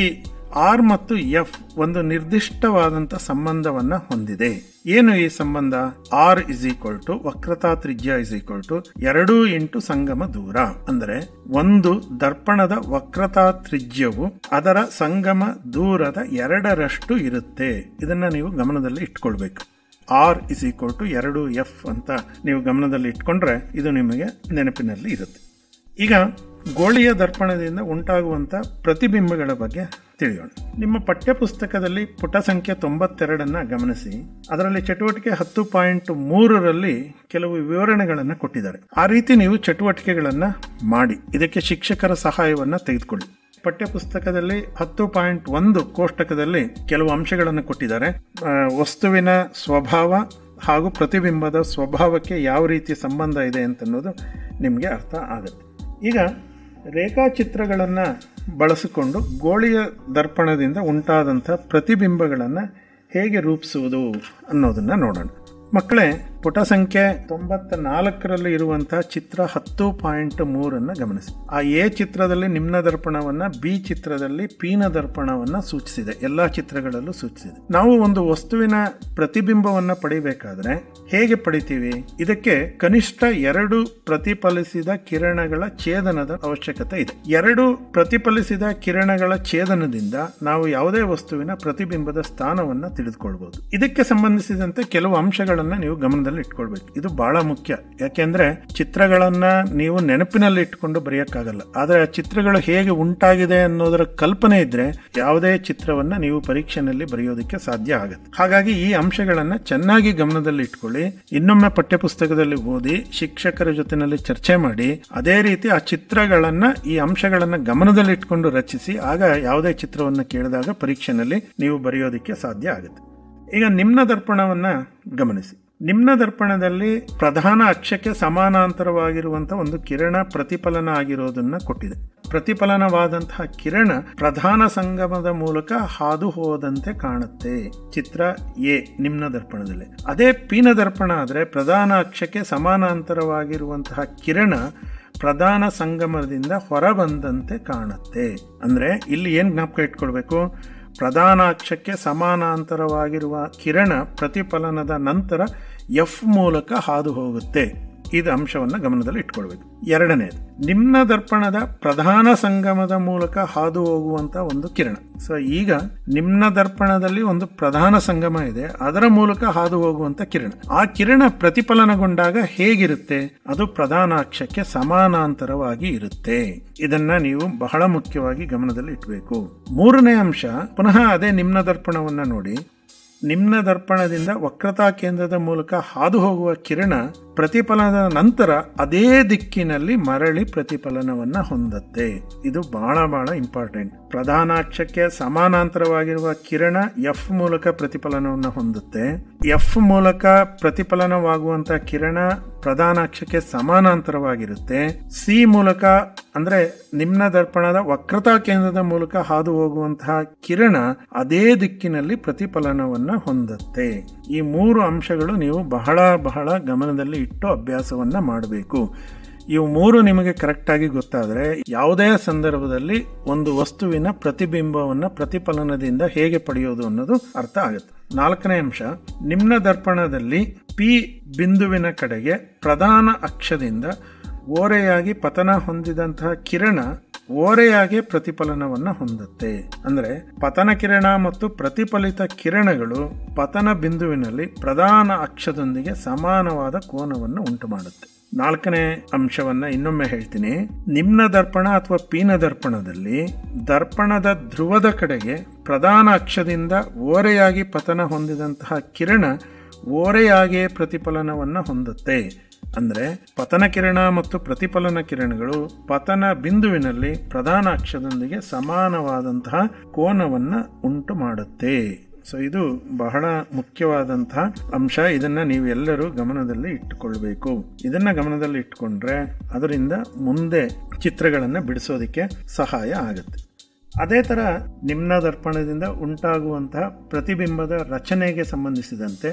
ಆರ್ ಮತ್ತು ಎಫ್ ಒಂದು ನಿರ್ದಿಷ್ಟವಾದಂತ ಸಂಬಂಧವನ್ನ ಹೊಂದಿದೆ ಏನು ಈ ಸಂಬಂಧ ಆರ್ ಇಸ್ ಈಕ್ವಲ್ ಟು ವಕ್ರತಾ ತ್ರಿಜ್ಯ ಇಸ್ ಈಕ್ವಲ್ ಟು ಎರಡು ಇಂಟು ಸಂಗಮ ದೂರ ಅಂದರೆ ಒಂದು ದರ್ಪಣದ ವಕ್ರತಾ ತ್ರಿಜ್ಯವು ಅದರ ಸಂಗಮ ದೂರದ ಎರಡರಷ್ಟು ಇರುತ್ತೆ ಇದನ್ನ ನೀವು ಗಮನದಲ್ಲಿ ಇಟ್ಕೊಳ್ಬೇಕು ಆರ್ ಇಸ್ ಈಕ್ವಲ್ ಟು ಎರಡು ಎಫ್ ಅಂತ ನೀವು ಗಮನದಲ್ಲಿ ಇಟ್ಕೊಂಡ್ರೆ ಇದು ನಿಮಗೆ ನೆನಪಿನಲ್ಲಿ ಇರುತ್ತೆ ಈಗ ಗೋಳಿಯ ದರ್ಪಣದಿಂದ ಉಂಟಾಗುವಂತ ಪ್ರತಿಬಿಂಬಗಳ ಬಗ್ಗೆ ತಿಳಿಯೋಣ ನಿಮ್ಮ ಪಠ್ಯಪುಸ್ತಕದಲ್ಲಿ ಪುಟ ಸಂಖ್ಯೆ ತೊಂಬತ್ತೆರಡನ್ನ ಗಮನಿಸಿ ಅದರಲ್ಲಿ ಚಟುವಟಿಕೆ ಹತ್ತು ಪಾಯಿಂಟ್ ಮೂರರಲ್ಲಿ ಕೆಲವು ವಿವರಣೆಗಳನ್ನು ಕೊಟ್ಟಿದ್ದಾರೆ ಆ ರೀತಿ ನೀವು ಚಟುವಟಿಕೆಗಳನ್ನ ಮಾಡಿ ಇದಕ್ಕೆ ಶಿಕ್ಷಕರ ಸಹಾಯವನ್ನ ತೆಗೆದುಕೊಳ್ಳಿ ಪಠ್ಯಪುಸ್ತಕದಲ್ಲಿ ಹತ್ತು ಪಾಯಿಂಟ್ ಒಂದು ಕೋಷ್ಟಕದಲ್ಲಿ ಕೆಲವು ಅಂಶಗಳನ್ನು ಕೊಟ್ಟಿದ್ದಾರೆ ಆ, ವಸ್ತುವಿನ ಸ್ವಭಾವ ಹಾಗೂ ಪ್ರತಿಬಿಂಬದ ಸ್ವಭಾವಕ್ಕೆ ಯಾವ ರೀತಿ ಸಂಬಂಧ ಇದೆ ಅಂತನ್ನೋದು ನಿಮಗೆ ಅರ್ಥ ಆಗುತ್ತೆ ಈಗ ರೇಖಾಚಿತ್ರಗಳನ್ನು ಬಳಸಿಕೊಂಡು ಗೋಳಿಯ ದರ್ಪಣದಿಂದ ಉಂಟಾದಂಥ ಪ್ರತಿಬಿಂಬಗಳನ್ನು ಹೇಗೆ ರೂಪಿಸುವುದು ಅನ್ನೋದನ್ನ ನೋಡೋಣ ಮಕ್ಕಳೇ ಪುಟ ಸಂಖ್ಯೆ ತೊಂಬತ್ತ ನಾಲ್ಕರಲ್ಲಿ ಇರುವಂತಹ ಚಿತ್ರ ಹತ್ತು ಪಾಯಿಂಟ್ ಮೂರನ್ನು ಗಮನಿಸಿ ಆ ಎ ಚಿತ್ರದಲ್ಲಿ ನಿಮ್ನ ದರ್ಪಣವನ್ನ ಬಿ ಚಿತ್ರದಲ್ಲಿ ಪೀನ ದರ್ಪಣವನ್ನ ಸೂಚಿಸಿದೆ ಎಲ್ಲಾ ಚಿತ್ರಗಳಲ್ಲೂ ಸೂಚಿಸಿದೆ ನಾವು ಒಂದು ವಸ್ತುವಿನ ಪ್ರತಿಬಿಂಬವನ್ನ ಪಡಿಬೇಕಾದ್ರೆ ಹೇಗೆ ಪಡಿತೀವಿ ಇದಕ್ಕೆ ಕನಿಷ್ಠ ಎರಡು ಪ್ರತಿಫಲಿಸಿದ ಕಿರಣಗಳ ಛೇದನದ ಅವಶ್ಯಕತೆ ಇದೆ ಎರಡು ಪ್ರತಿಫಲಿಸಿದ ಕಿರಣಗಳ ಛೇದನದಿಂದ ನಾವು ಯಾವುದೇ ವಸ್ತುವಿನ ಪ್ರತಿಬಿಂಬದ ಸ್ಥಾನವನ್ನ ತಿಳಿದುಕೊಳ್ಬಹುದು ಇದಕ್ಕೆ ಸಂಬಂಧಿಸಿದಂತೆ ಕೆಲವು ಅಂಶಗಳನ್ನ ನೀವು ಗಮನದಲ್ಲಿ ಇಟ್ಕೊಳ್ಬೇಕು ಇದು ಬಹಳ ಮುಖ್ಯ ಯಾಕೆಂದ್ರೆ ಚಿತ್ರಗಳನ್ನ ನೀವು ನೆನಪಿನಲ್ಲಿ ಇಟ್ಕೊಂಡು ಬರೆಯಕ್ಕಾಗಲ್ಲ ಆದ್ರೆ ಆ ಚಿತ್ರಗಳು ಹೇಗೆ ಉಂಟಾಗಿದೆ ಅನ್ನೋದರ ಕಲ್ಪನೆ ಇದ್ರೆ ಯಾವುದೇ ಚಿತ್ರವನ್ನ ನೀವು ಪರೀಕ್ಷೆನಲ್ಲಿ ಬರೆಯೋದಕ್ಕೆ ಸಾಧ್ಯ ಆಗುತ್ತೆ ಹಾಗಾಗಿ ಈ ಅಂಶಗಳನ್ನ ಚೆನ್ನಾಗಿ ಗಮನದಲ್ಲಿ ಇಟ್ಕೊಳ್ಳಿ ಇನ್ನೊಮ್ಮೆ ಪಠ್ಯಪುಸ್ತಕದಲ್ಲಿ ಓದಿ ಶಿಕ್ಷಕರ ಜೊತೆನಲ್ಲಿ ಚರ್ಚೆ ಮಾಡಿ ಅದೇ ರೀತಿ ಆ ಚಿತ್ರಗಳನ್ನ ಈ ಅಂಶಗಳನ್ನ ಗಮನದಲ್ಲಿ ಇಟ್ಕೊಂಡು ರಚಿಸಿ ಆಗ ಯಾವುದೇ ಚಿತ್ರವನ್ನ ಕೇಳಿದಾಗ ಪರೀಕ್ಷೆನಲ್ಲಿ ನೀವು ಬರೆಯೋದಕ್ಕೆ ಸಾಧ್ಯ ಆಗುತ್ತೆ ಈಗ ನಿಮ್ನ ದರ್ಪಣವನ್ನ ಗಮನಿಸಿ ನಿಮ್ನ ದರ್ಪಣದಲ್ಲಿ ಪ್ರಧಾನ ಅಕ್ಷಕ್ಕೆ ಸಮಾನಾಂತರವಾಗಿರುವಂತಹ ಒಂದು ಕಿರಣ ಪ್ರತಿಫಲನ ಆಗಿರೋದನ್ನ ಕೊಟ್ಟಿದೆ ಪ್ರತಿಫಲನವಾದಂತಹ ಕಿರಣ ಪ್ರಧಾನ ಸಂಗಮದ ಮೂಲಕ ಹಾದು ಹೋದಂತೆ ಕಾಣುತ್ತೆ ಚಿತ್ರ ಎ ನಿಮ್ನ ದರ್ಪಣದಲ್ಲಿ ಅದೇ ಪೀನ ದರ್ಪಣ ಆದ್ರೆ ಪ್ರಧಾನ ಅಕ್ಷಕ್ಕೆ ಸಮಾನಾಂತರವಾಗಿರುವಂತಹ ಕಿರಣ ಪ್ರಧಾನ ಸಂಗಮದಿಂದ ಹೊರಬಂದಂತೆ ಕಾಣುತ್ತೆ ಅಂದ್ರೆ ಇಲ್ಲಿ ಏನ್ ಜ್ಞಾಪಕ ಇಟ್ಕೊಳ್ಬೇಕು ಪ್ರಧಾನ ಅಕ್ಷಕ್ಕೆ ಸಮಾನಾಂತರವಾಗಿರುವ ಕಿರಣ ಪ್ರತಿಫಲನದ ನಂತರ ಎಫ್ ಮೂಲಕ ಹಾದು ಹೋಗುತ್ತೆ ಇದು ಅಂಶವನ್ನ ಗಮನದಲ್ಲಿ ಇಟ್ಕೊಳ್ಬೇಕು ಎರಡನೇದು ನಿಮ್ನ ದರ್ಪಣದ ಪ್ರಧಾನ ಸಂಗಮದ ಮೂಲಕ ಹಾದು ಹೋಗುವಂತ ಒಂದು ಕಿರಣ ಸೊ ಈಗ ನಿಮ್ನ ದರ್ಪಣದಲ್ಲಿ ಒಂದು ಪ್ರಧಾನ ಸಂಗಮ ಇದೆ ಅದರ ಮೂಲಕ ಹಾದು ಹೋಗುವಂತ ಕಿರಣ ಆ ಕಿರಣ ಪ್ರತಿಫಲನಗೊಂಡಾಗ ಹೇಗಿರುತ್ತೆ ಅದು ಪ್ರಧಾನ ಅಕ್ಷಕ್ಕೆ ಸಮಾನಾಂತರವಾಗಿ ಇರುತ್ತೆ ಇದನ್ನ ನೀವು ಬಹಳ ಮುಖ್ಯವಾಗಿ ಗಮನದಲ್ಲಿ ಇಟ್ಬೇಕು ಮೂರನೇ ಅಂಶ ಪುನಃ ಅದೇ ನಿಮ್ನ ದರ್ಪಣವನ್ನ ನೋಡಿ ನಿಮ್ನ ದರ್ಪಣದಿಂದ ವಕ್ರತಾ ಕೇಂದ್ರದ ಮೂಲಕ ಹಾದು ಹೋಗುವ ಕಿರಣ ಪ್ರತಿಫಲನದ ನಂತರ ಅದೇ ದಿಕ್ಕಿನಲ್ಲಿ ಮರಳಿ ಪ್ರತಿಫಲನವನ್ನ ಹೊಂದತ್ತೆ ಇದು ಬಹಳ ಬಹಳ ಇಂಪಾರ್ಟೆಂಟ್ ಪ್ರಧಾನಾಕ್ಷಕ್ಕೆ ಸಮಾನಾಂತರವಾಗಿರುವ ಕಿರಣ ಎಫ್ ಮೂಲಕ ಪ್ರತಿಫಲನವನ್ನು ಹೊಂದುತ್ತೆ ಎಫ್ ಮೂಲಕ ಪ್ರತಿಫಲನವಾಗುವಂತ ಕಿರಣ ಪ್ರಧಾನಾಕ್ಷಕ್ಕೆ ಸಮಾನಾಂತರವಾಗಿರುತ್ತೆ ಸಿ ಮೂಲಕ ಅಂದ್ರೆ ನಿಮ್ನ ದರ್ಪಣದ ವಕ್ರತಾ ಕೇಂದ್ರದ ಮೂಲಕ ಹಾದು ಹೋಗುವಂತಹ ಕಿರಣ ಅದೇ ದಿಕ್ಕಿನಲ್ಲಿ ಪ್ರತಿಫಲನವನ್ನ ಹೊಂದುತ್ತೆ ಈ ಮೂರು ಅಂಶಗಳು ನೀವು ಬಹಳ ಬಹಳ ಗಮನದಲ್ಲಿ ಇಟ್ಟು ಅಭ್ಯಾಸವನ್ನ ಮಾಡಬೇಕು ಇವು ಮೂರು ನಿಮಗೆ ಕರೆಕ್ಟ್ ಆಗಿ ಗೊತ್ತಾದ್ರೆ ಯಾವುದೇ ಸಂದರ್ಭದಲ್ಲಿ ಒಂದು ವಸ್ತುವಿನ ಪ್ರತಿಬಿಂಬವನ್ನ ಪ್ರತಿಫಲನದಿಂದ ಹೇಗೆ ಪಡೆಯೋದು ಅನ್ನೋದು ಅರ್ಥ ಆಗುತ್ತೆ ನಾಲ್ಕನೇ ಅಂಶ ನಿಮ್ನ ದರ್ಪಣದಲ್ಲಿ ಪಿ ಬಿಂದುವಿನ ಕಡೆಗೆ ಪ್ರಧಾನ ಅಕ್ಷದಿಂದ ಓರೆಯಾಗಿ ಪತನ ಹೊಂದಿದಂತಹ ಕಿರಣ ಓರೆಯಾಗಿ ಪ್ರತಿಫಲನವನ್ನ ಹೊಂದುತ್ತೆ ಅಂದ್ರೆ ಪತನ ಕಿರಣ ಮತ್ತು ಪ್ರತಿಫಲಿತ ಕಿರಣಗಳು ಪತನ ಬಿಂದುವಿನಲ್ಲಿ ಪ್ರಧಾನ ಅಕ್ಷದೊಂದಿಗೆ ಸಮಾನವಾದ ಕೋನವನ್ನು ಉಂಟು ಮಾಡುತ್ತೆ ನಾಲ್ಕನೇ ಅಂಶವನ್ನ ಇನ್ನೊಮ್ಮೆ ಹೇಳ್ತೀನಿ ನಿಮ್ನ ದರ್ಪಣ ಅಥವಾ ಪೀನ ದರ್ಪಣದಲ್ಲಿ ದರ್ಪಣದ ಧ್ರುವದ ಕಡೆಗೆ ಪ್ರಧಾನ ಅಕ್ಷದಿಂದ ಓರೆಯಾಗಿ ಪತನ ಹೊಂದಿದಂತಹ ಕಿರಣ ಓರೆಯಾಗಿಯೇ ಪ್ರತಿಫಲನವನ್ನ ಹೊಂದುತ್ತೆ ಅಂದ್ರೆ ಪತನ ಕಿರಣ ಮತ್ತು ಪ್ರತಿಫಲನ ಕಿರಣಗಳು ಪತನ ಬಿಂದುವಿನಲ್ಲಿ ಪ್ರಧಾನ ಅಕ್ಷದೊಂದಿಗೆ ಸಮಾನವಾದಂತಹ ಕೋನವನ್ನ ಉಂಟು ಮಾಡುತ್ತೆ ಸೊ ಇದು ಬಹಳ ಮುಖ್ಯವಾದಂತಹ ಅಂಶ ಇದನ್ನ ನೀವೆಲ್ಲರೂ ಗಮನದಲ್ಲಿ ಇಟ್ಟುಕೊಳ್ಬೇಕು ಇದನ್ನ ಗಮನದಲ್ಲಿ ಇಟ್ಕೊಂಡ್ರೆ ಅದರಿಂದ ಮುಂದೆ ಚಿತ್ರಗಳನ್ನ ಬಿಡಿಸೋದಿಕ್ಕೆ ಸಹಾಯ ಆಗುತ್ತೆ ಅದೇ ತರ ನಿಮ್ನ ದರ್ಪಣದಿಂದ ಉಂಟಾಗುವಂತಹ ಪ್ರತಿಬಿಂಬದ ರಚನೆಗೆ ಸಂಬಂಧಿಸಿದಂತೆ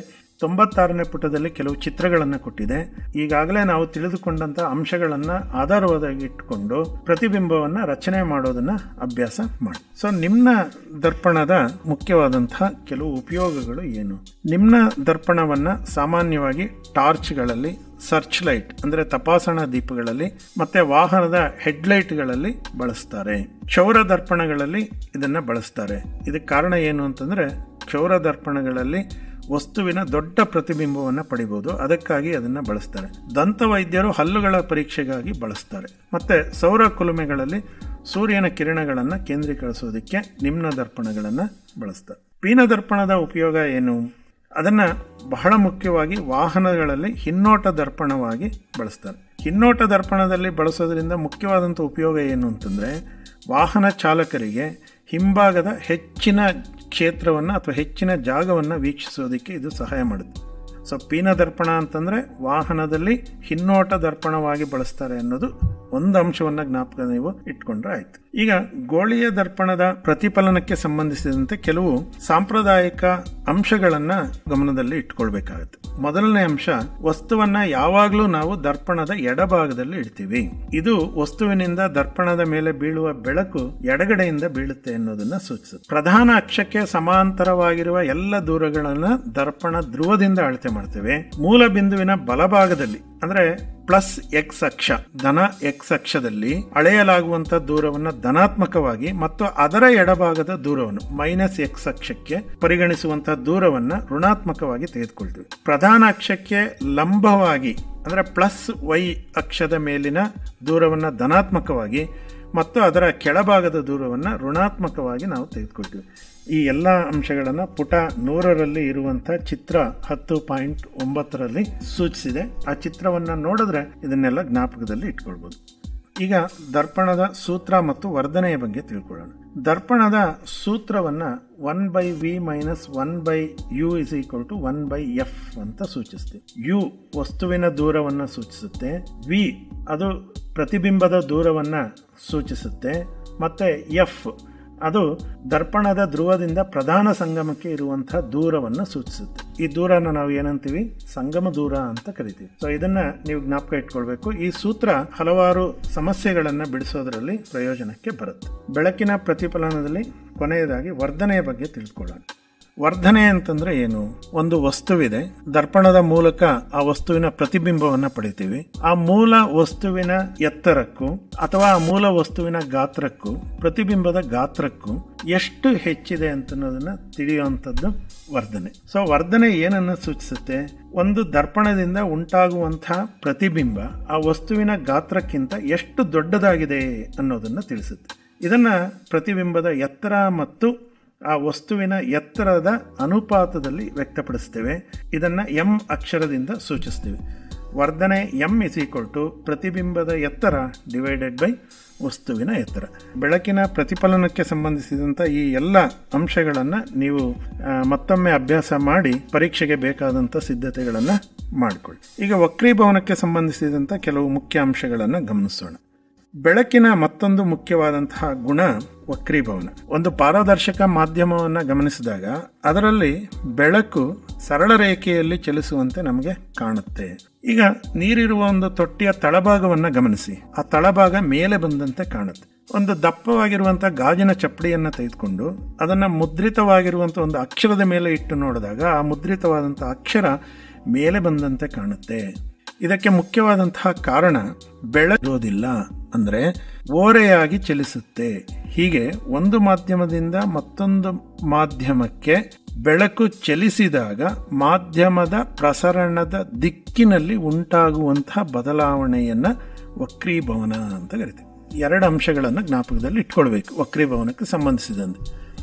ತೊಂಬತ್ತಾರನೇ ಪುಟದಲ್ಲಿ ಕೆಲವು ಚಿತ್ರಗಳನ್ನು ಕೊಟ್ಟಿದೆ ಈಗಾಗಲೇ ನಾವು ತಿಳಿದುಕೊಂಡಂತ ಅಂಶಗಳನ್ನ ಆಧಾರವಾಗಿ ಇಟ್ಟುಕೊಂಡು ಪ್ರತಿಬಿಂಬವನ್ನ ರಚನೆ ಮಾಡೋದನ್ನ ಅಭ್ಯಾಸ ಮಾಡಿ ಸೊ ನಿಮ್ನ ದರ್ಪಣದ ಮುಖ್ಯವಾದಂತಹ ಕೆಲವು ಉಪಯೋಗಗಳು ಏನು ನಿಮ್ನ ದರ್ಪಣವನ್ನ ಸಾಮಾನ್ಯವಾಗಿ ಟಾರ್ಚ್ಗಳಲ್ಲಿ ಸರ್ಚ್ ಲೈಟ್ ಅಂದ್ರೆ ತಪಾಸಣಾ ದೀಪಗಳಲ್ಲಿ ಮತ್ತೆ ವಾಹನದ ಹೆಡ್ಲೈಟ್ಗಳಲ್ಲಿ ಬಳಸ್ತಾರೆ ಕ್ಷೌರ ದರ್ಪಣಗಳಲ್ಲಿ ಇದನ್ನ ಬಳಸ್ತಾರೆ ಇದಕ್ಕೆ ಕಾರಣ ಏನು ಅಂತಂದ್ರೆ ಕ್ಷೌರ ದರ್ಪಣಗಳಲ್ಲಿ ವಸ್ತುವಿನ ದೊಡ್ಡ ಪ್ರತಿಬಿಂಬವನ್ನು ಪಡಿಬಹುದು ಅದಕ್ಕಾಗಿ ಅದನ್ನ ಬಳಸ್ತಾರೆ ದಂತ ವೈದ್ಯರು ಹಲ್ಲುಗಳ ಪರೀಕ್ಷೆಗಾಗಿ ಬಳಸ್ತಾರೆ ಮತ್ತೆ ಸೌರ ಕುಲುಮೆಗಳಲ್ಲಿ ಸೂರ್ಯನ ಕಿರಣಗಳನ್ನು ಕೇಂದ್ರೀಕರಿಸೋದಕ್ಕೆ ನಿಮ್ನ ದರ್ಪಣಗಳನ್ನು ಬಳಸ್ತಾರೆ ಪೀನ ದರ್ಪಣದ ಉಪಯೋಗ ಏನು ಅದನ್ನ ಬಹಳ ಮುಖ್ಯವಾಗಿ ವಾಹನಗಳಲ್ಲಿ ಹಿನ್ನೋಟ ದರ್ಪಣವಾಗಿ ಬಳಸ್ತಾರೆ ಹಿನ್ನೋಟ ದರ್ಪಣದಲ್ಲಿ ಬಳಸೋದ್ರಿಂದ ಮುಖ್ಯವಾದಂಥ ಉಪಯೋಗ ಏನು ಅಂತಂದ್ರೆ ವಾಹನ ಚಾಲಕರಿಗೆ ಹಿಂಭಾಗದ ಹೆಚ್ಚಿನ ಕ್ಷೇತ್ರವನ್ನು ಅಥವಾ ಹೆಚ್ಚಿನ ಜಾಗವನ್ನು ವೀಕ್ಷಿಸೋದಕ್ಕೆ ಇದು ಸಹಾಯ ಮಾಡುತ್ತೆ ಸೊ ಪೀನ ದರ್ಪಣ ಅಂತಂದ್ರೆ ವಾಹನದಲ್ಲಿ ಹಿನ್ನೋಟ ದರ್ಪಣವಾಗಿ ಬಳಸ್ತಾರೆ ಅನ್ನೋದು ಒಂದು ಅಂಶವನ್ನ ಜ್ಞಾಪಕ ನೀವು ಇಟ್ಕೊಂಡ್ರೆ ಆಯ್ತು ಈಗ ಗೋಳಿಯ ದರ್ಪಣದ ಪ್ರತಿಫಲನಕ್ಕೆ ಸಂಬಂಧಿಸಿದಂತೆ ಕೆಲವು ಸಾಂಪ್ರದಾಯಿಕ ಅಂಶಗಳನ್ನ ಗಮನದಲ್ಲಿ ಇಟ್ಕೊಳ್ಬೇಕಾಗುತ್ತೆ ಮೊದಲನೇ ಅಂಶ ವಸ್ತುವನ್ನ ಯಾವಾಗಲೂ ನಾವು ದರ್ಪಣದ ಎಡಭಾಗದಲ್ಲಿ ಇಡ್ತೀವಿ ಇದು ವಸ್ತುವಿನಿಂದ ದರ್ಪಣದ ಮೇಲೆ ಬೀಳುವ ಬೆಳಕು ಎಡಗಡೆಯಿಂದ ಬೀಳುತ್ತೆ ಅನ್ನೋದನ್ನ ಸೂಚಿಸುತ್ತೆ ಪ್ರಧಾನ ಅಕ್ಷಕ್ಕೆ ಸಮಾಂತರವಾಗಿರುವ ಎಲ್ಲ ದೂರಗಳನ್ನ ದರ್ಪಣ ಧ್ರುವದಿಂದ ಅಳತೆ ಮಾಡ್ತೇವೆ ಮೂಲ ಬಿಂದುವಿನ ಬಲಭಾಗದಲ್ಲಿ ಅಂದ್ರೆ ಪ್ಲಸ್ ಎಕ್ಸ್ ಅಕ್ಷ ಧನ ಎಕ್ಸ್ ಅಕ್ಷದಲ್ಲಿ ಅಳೆಯಲಾಗುವಂತ ದೂರವನ್ನ ಧನಾತ್ಮಕವಾಗಿ ಮತ್ತು ಅದರ ಎಡಭಾಗದ ದೂರವನ್ನು ಮೈನಸ್ ಎಕ್ಸ್ ಅಕ್ಷಕ್ಕೆ ಪರಿಗಣಿಸುವಂತಹ ದೂರವನ್ನ ಋಣಾತ್ಮಕವಾಗಿ ತೆಗೆದುಕೊಳ್ತೀವಿ ಪ್ರಧಾನ ಅಕ್ಷಕ್ಕೆ ಲಂಬವಾಗಿ ಅಂದ್ರೆ ಪ್ಲಸ್ ವೈ ಅಕ್ಷದ ಮೇಲಿನ ದೂರವನ್ನ ಧನಾತ್ಮಕವಾಗಿ ಮತ್ತು ಅದರ ಕೆಳಭಾಗದ ದೂರವನ್ನು ಋಣಾತ್ಮಕವಾಗಿ ನಾವು ತೆಗೆದುಕೊಳ್ತೀವಿ ಈ ಎಲ್ಲ ಅಂಶಗಳನ್ನು ಪುಟ ನೂರರಲ್ಲಿ ಇರುವಂಥ ಚಿತ್ರ ಹತ್ತು ಪಾಯಿಂಟ್ ಒಂಬತ್ತರಲ್ಲಿ ಸೂಚಿಸಿದೆ ಆ ಚಿತ್ರವನ್ನು ನೋಡಿದ್ರೆ ಇದನ್ನೆಲ್ಲ ಜ್ಞಾಪಕದಲ್ಲಿ ಇಟ್ಕೊಳ್ಬೋದು ಈಗ ದರ್ಪಣದ ಸೂತ್ರ ಮತ್ತು ವರ್ಧನೆಯ ಬಗ್ಗೆ ತಿಳ್ಕೊಳ್ಳೋಣ ದರ್ಪಣದ ಸೂತ್ರವನ್ನ one by V minus one by U is equal to one by F ಅಂತ ಸೂಚಿಸುತ್ತೆ ಯು ವಸ್ತುವಿನ ದೂರವನ್ನು ಸೂಚಿಸುತ್ತೆ ವಿ ಅದು ಪ್ರತಿಬಿಂಬದ ದೂರವನ್ನ ಸೂಚಿಸುತ್ತೆ ಮತ್ತೆ ಎಫ್ ಅದು ದರ್ಪಣದ ಧ್ರುವದಿಂದ ಪ್ರಧಾನ ಸಂಗಮಕ್ಕೆ ಇರುವಂತಹ ದೂರವನ್ನು ಸೂಚಿಸುತ್ತೆ ಈ ದೂರನ ನಾವು ಏನಂತೀವಿ ಸಂಗಮ ದೂರ ಅಂತ ಕರಿತೀವಿ ಸೊ ಇದನ್ನ ನೀವು ಜ್ಞಾಪಕ ಇಟ್ಕೊಳ್ಬೇಕು ಈ ಸೂತ್ರ ಹಲವಾರು ಸಮಸ್ಯೆಗಳನ್ನ ಬಿಡಿಸೋದ್ರಲ್ಲಿ ಪ್ರಯೋಜನಕ್ಕೆ ಬರುತ್ತೆ ಬೆಳಕಿನ ಪ್ರತಿಫಲನದಲ್ಲಿ ಕೊನೆಯದಾಗಿ ವರ್ಧನೆಯ ಬಗ್ಗೆ ತಿಳ್ಕೊಳ್ಳೋಣ ವರ್ಧನೆ ಅಂತಂದ್ರೆ ಏನು ಒಂದು ವಸ್ತುವಿದೆ ದರ್ಪಣದ ಮೂಲಕ ಆ ವಸ್ತುವಿನ ಪ್ರತಿಬಿಂಬವನ್ನ ಪಡಿತೀವಿ ಆ ಮೂಲ ವಸ್ತುವಿನ ಎತ್ತರಕ್ಕೂ ಅಥವಾ ಆ ಮೂಲ ವಸ್ತುವಿನ ಗಾತ್ರಕ್ಕೂ ಪ್ರತಿಬಿಂಬದ ಗಾತ್ರಕ್ಕೂ ಎಷ್ಟು ಹೆಚ್ಚಿದೆ ಅಂತನ್ನೋದನ್ನ ತಿಳಿಯುವಂಥದ್ದು ವರ್ಧನೆ ಸೊ ವರ್ಧನೆ ಏನನ್ನ ಸೂಚಿಸುತ್ತೆ ಒಂದು ದರ್ಪಣದಿಂದ ಉಂಟಾಗುವಂತಹ ಪ್ರತಿಬಿಂಬ ಆ ವಸ್ತುವಿನ ಗಾತ್ರಕ್ಕಿಂತ ಎಷ್ಟು ದೊಡ್ಡದಾಗಿದೆ ಅನ್ನೋದನ್ನ ತಿಳಿಸುತ್ತೆ ಇದನ್ನ ಪ್ರತಿಬಿಂಬದ ಎತ್ತರ ಮತ್ತು ಆ ವಸ್ತುವಿನ ಎತ್ತರದ ಅನುಪಾತದಲ್ಲಿ ವ್ಯಕ್ತಪಡಿಸ್ತೇವೆ ಇದನ್ನ ಎಂ ಅಕ್ಷರದಿಂದ ಸೂಚಿಸ್ತೀವಿ ವರ್ಧನೆ ಎಂ ಇಸ್ ಈಕ್ವಲ್ ಟು ಪ್ರತಿಬಿಂಬದ ಎತ್ತರ ಡಿವೈಡೆಡ್ ಬೈ ವಸ್ತುವಿನ ಎತ್ತರ ಬೆಳಕಿನ ಪ್ರತಿಫಲನಕ್ಕೆ ಸಂಬಂಧಿಸಿದಂಥ ಈ ಎಲ್ಲ ಅಂಶಗಳನ್ನು ನೀವು ಮತ್ತೊಮ್ಮೆ ಅಭ್ಯಾಸ ಮಾಡಿ ಪರೀಕ್ಷೆಗೆ ಬೇಕಾದಂಥ ಸಿದ್ಧತೆಗಳನ್ನು ಮಾಡಿಕೊಳ್ಳಿ ಈಗ ವಕ್ರೀಭವನಕ್ಕೆ ಸಂಬಂಧಿಸಿದಂಥ ಕೆಲವು ಮುಖ್ಯ ಅಂಶಗಳನ್ನು ಗಮನಿಸೋಣ ಬೆಳಕಿನ ಮತ್ತೊಂದು ಮುಖ್ಯವಾದಂತಹ ಗುಣ ವಕ್ರೀಭವನ ಒಂದು ಪಾರದರ್ಶಕ ಮಾಧ್ಯಮವನ್ನು ಗಮನಿಸಿದಾಗ ಅದರಲ್ಲಿ ಬೆಳಕು ಸರಳ ರೇಖೆಯಲ್ಲಿ ಚಲಿಸುವಂತೆ ನಮಗೆ ಕಾಣುತ್ತೆ ಈಗ ನೀರಿರುವ ಒಂದು ತೊಟ್ಟಿಯ ತಳಭಾಗವನ್ನು ಗಮನಿಸಿ ಆ ತಳಭಾಗ ಮೇಲೆ ಬಂದಂತೆ ಕಾಣುತ್ತೆ ಒಂದು ದಪ್ಪವಾಗಿರುವಂತಹ ಗಾಜಿನ ಚಪ್ಪಡಿಯನ್ನು ತೆಗೆದುಕೊಂಡು ಅದನ್ನು ಮುದ್ರಿತವಾಗಿರುವಂತಹ ಒಂದು ಅಕ್ಷರದ ಮೇಲೆ ಇಟ್ಟು ನೋಡಿದಾಗ ಆ ಮುದ್ರಿತವಾದಂತಹ ಅಕ್ಷರ ಮೇಲೆ ಬಂದಂತೆ ಕಾಣುತ್ತೆ ಇದಕ್ಕೆ ಮುಖ್ಯವಾದಂತಹ ಕಾರಣ ಬೆಳಗಿರೋದಿಲ್ಲ ಅಂದ್ರೆ ಓರೆಯಾಗಿ ಚಲಿಸುತ್ತೆ ಹೀಗೆ ಒಂದು ಮಾಧ್ಯಮದಿಂದ ಮತ್ತೊಂದು ಮಾಧ್ಯಮಕ್ಕೆ ಬೆಳಕು ಚಲಿಸಿದಾಗ ಮಾಧ್ಯಮದ ಪ್ರಸರಣದ ದಿಕ್ಕಿನಲ್ಲಿ ಉಂಟಾಗುವಂತಹ ಬದಲಾವಣೆಯನ್ನ ವಕ್ರೀಭವನ ಅಂತ ಕರಿತೀವಿ ಎರಡು ಅಂಶಗಳನ್ನು ಜ್ಞಾಪಕದಲ್ಲಿ ಇಟ್ಕೊಳ್ಬೇಕು ವಕ್ರೀಭವನಕ್ಕೆ ಸಂಬಂಧಿಸಿದಂತೆ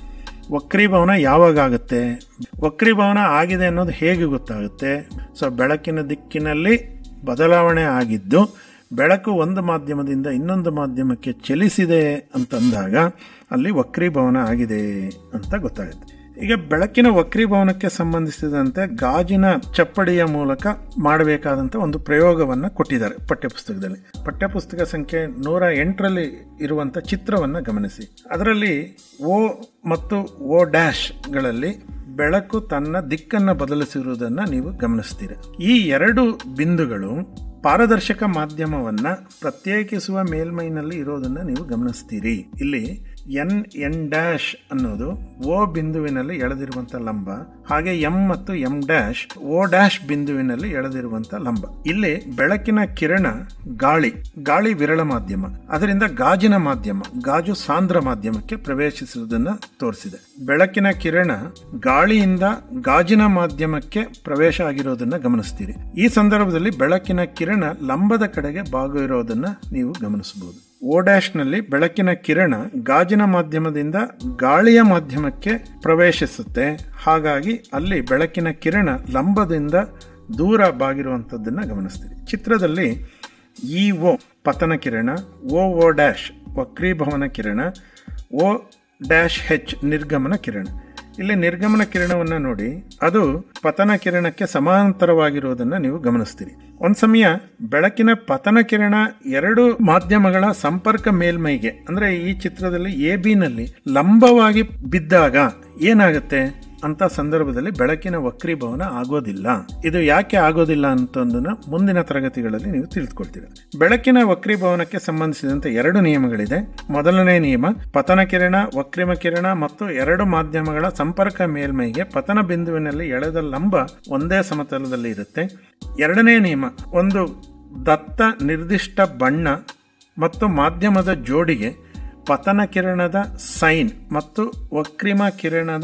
ವಕ್ರೀಭವನ ಯಾವಾಗ ಆಗುತ್ತೆ ವಕ್ರೀಭವನ ಆಗಿದೆ ಅನ್ನೋದು ಹೇಗೆ ಗೊತ್ತಾಗುತ್ತೆ ಸೊ ಬೆಳಕಿನ ದಿಕ್ಕಿನಲ್ಲಿ ಬದಲಾವಣೆ ಆಗಿದ್ದು ಬೆಳಕು ಒಂದು ಮಾಧ್ಯಮದಿಂದ ಇನ್ನೊಂದು ಮಾಧ್ಯಮಕ್ಕೆ ಚಲಿಸಿದೆ ಅಂತಂದಾಗ ಅಲ್ಲಿ ವಕ್ರೀಭವನ ಆಗಿದೆ ಅಂತ ಗೊತ್ತಾಗುತ್ತೆ ಈಗ ಬೆಳಕಿನ ವಕ್ರೀಭವನಕ್ಕೆ ಸಂಬಂಧಿಸಿದಂತೆ ಗಾಜಿನ ಚಪ್ಪಡಿಯ ಮೂಲಕ ಮಾಡಬೇಕಾದಂಥ ಒಂದು ಪ್ರಯೋಗವನ್ನು ಕೊಟ್ಟಿದ್ದಾರೆ ಪಠ್ಯಪುಸ್ತಕದಲ್ಲಿ ಪಠ್ಯಪುಸ್ತಕ ಸಂಖ್ಯೆ ನೂರ ಎಂಟರಲ್ಲಿ ಇರುವಂಥ ಚಿತ್ರವನ್ನು ಗಮನಿಸಿ ಅದರಲ್ಲಿ ಓ ಮತ್ತು ಓ ಡ್ಯಾಶ್ಗಳಲ್ಲಿ ಬೆಳಕು ತನ್ನ ದಿಕ್ಕನ್ನು ಬದಲಿಸಿರುವುದನ್ನ ನೀವು ಗಮನಿಸ್ತೀರ ಈ ಎರಡು ಬಿಂದುಗಳು ಪಾರದರ್ಶಕ ಮಾಧ್ಯಮವನ್ನ ಪ್ರತ್ಯೇಕಿಸುವ ಮೇಲ್ಮೈನಲ್ಲಿ ಇರೋದನ್ನ ನೀವು ಗಮನಿಸ್ತೀರಿ ಇಲ್ಲಿ ಎನ್ ಎನ್ ಡ್ಯಾಶ್ ಅನ್ನೋದು ಓ ಬಿಂದುವಿನಲ್ಲಿ ಎಳೆದಿರುವಂತಹ ಲಂಬ ಹಾಗೆ ಎಂ ಮತ್ತು ಎಂ ಡ್ಯಾಶ್ ಓ ಡ್ಯಾಶ್ ಬಿಂದುವಿನಲ್ಲಿ ಎಳೆದಿರುವಂತಹ ಲಂಬ ಇಲ್ಲಿ ಬೆಳಕಿನ ಕಿರಣ ಗಾಳಿ ಗಾಳಿ ವಿರಳ ಮಾಧ್ಯಮ ಅದರಿಂದ ಗಾಜಿನ ಮಾಧ್ಯಮ ಗಾಜು ಸಾಂದ್ರ ಮಾಧ್ಯಮಕ್ಕೆ ಪ್ರವೇಶಿಸುವುದನ್ನ ತೋರಿಸಿದೆ ಬೆಳಕಿನ ಕಿರಣ ಗಾಳಿಯಿಂದ ಗಾಜಿನ ಮಾಧ್ಯಮಕ್ಕೆ ಪ್ರವೇಶ ಆಗಿರೋದನ್ನ ಗಮನಿಸ್ತೀರಿ ಈ ಸಂದರ್ಭದಲ್ಲಿ ಬೆಳಕಿನ ಕಿರಣ ಲಂಬದ ಕಡೆಗೆ ಭಾಗ ಇರೋದನ್ನ ನೀವು ಗಮನಿಸಬಹುದು ಓ ಡ್ಯಾಶ್ನಲ್ಲಿ ಬೆಳಕಿನ ಕಿರಣ ಗಾಜಿನ ಮಾಧ್ಯಮದಿಂದ ಗಾಳಿಯ ಮಾಧ್ಯಮಕ್ಕೆ ಪ್ರವೇಶಿಸುತ್ತೆ ಹಾಗಾಗಿ ಅಲ್ಲಿ ಬೆಳಕಿನ ಕಿರಣ ಲಂಬದಿಂದ ದೂರ ಬಾಗಿರುವಂಥದ್ದನ್ನು ಗಮನಿಸ್ತೀರಿ ಚಿತ್ರದಲ್ಲಿ ಇ ಓ ಪತನ ಕಿರಣ ಓ ಓ ಡ್ಯಾಶ್ ವಕ್ರೀಭವನ ಕಿರಣ ಓ ಡ್ಯಾಶ್ ಹೆಚ್ ನಿರ್ಗಮನ ಕಿರಣ ಇಲ್ಲಿ ನಿರ್ಗಮನ ಕಿರಣವನ್ನು ನೋಡಿ ಅದು ಪತನ ಕಿರಣಕ್ಕೆ ಸಮಾಂತರವಾಗಿರುವುದನ್ನು ನೀವು ಗಮನಿಸ್ತೀರಿ ಒಂದ್ ಸಮಯ ಬೆಳಕಿನ ಪತನ ಕಿರಣ ಎರಡು ಮಾಧ್ಯಮಗಳ ಸಂಪರ್ಕ ಮೇಲ್ಮೈಗೆ ಅಂದ್ರೆ ಈ ಚಿತ್ರದಲ್ಲಿ ಎ ಬಿ ನಲ್ಲಿ ಲಂಬವಾಗಿ ಬಿದ್ದಾಗ ಏನಾಗುತ್ತೆ ಅಂತ ಸಂದರ್ಭದಲ್ಲಿ ಬೆಳಕಿನ ವಕ್ರೀಭವನ ಆಗೋದಿಲ್ಲ ಇದು ಯಾಕೆ ಆಗೋದಿಲ್ಲ ಅಂತಂದನ್ನ ಮುಂದಿನ ತರಗತಿಗಳಲ್ಲಿ ನೀವು ತಿಳಿದುಕೊಳ್ತೀರ ಬೆಳಕಿನ ವಕ್ರೀಭವನಕ್ಕೆ ಸಂಬಂಧಿಸಿದಂತೆ ಎರಡು ನಿಯಮಗಳಿದೆ ಮೊದಲನೇ ನಿಯಮ ಪತನ ಕಿರಣ ವಕ್ರಿಮ ಕಿರಣ ಮತ್ತು ಎರಡು ಮಾಧ್ಯಮಗಳ ಸಂಪರ್ಕ ಮೇಲ್ಮೈಗೆ ಪತನ ಬಿಂದುವಿನಲ್ಲಿ ಎಳೆದ ಲಂಬ ಒಂದೇ ಸಮತಲದಲ್ಲಿ ಇರುತ್ತೆ ಎರಡನೇ ನಿಯಮ ಒಂದು ದತ್ತ ನಿರ್ದಿಷ್ಟ ಬಣ್ಣ ಮತ್ತು ಮಾಧ್ಯಮದ ಜೋಡಿಗೆ ಪತನ ಕಿರಣದ ಸೈನ್ ಮತ್ತು ವಕ್ರಿಮ ಕಿರಣದ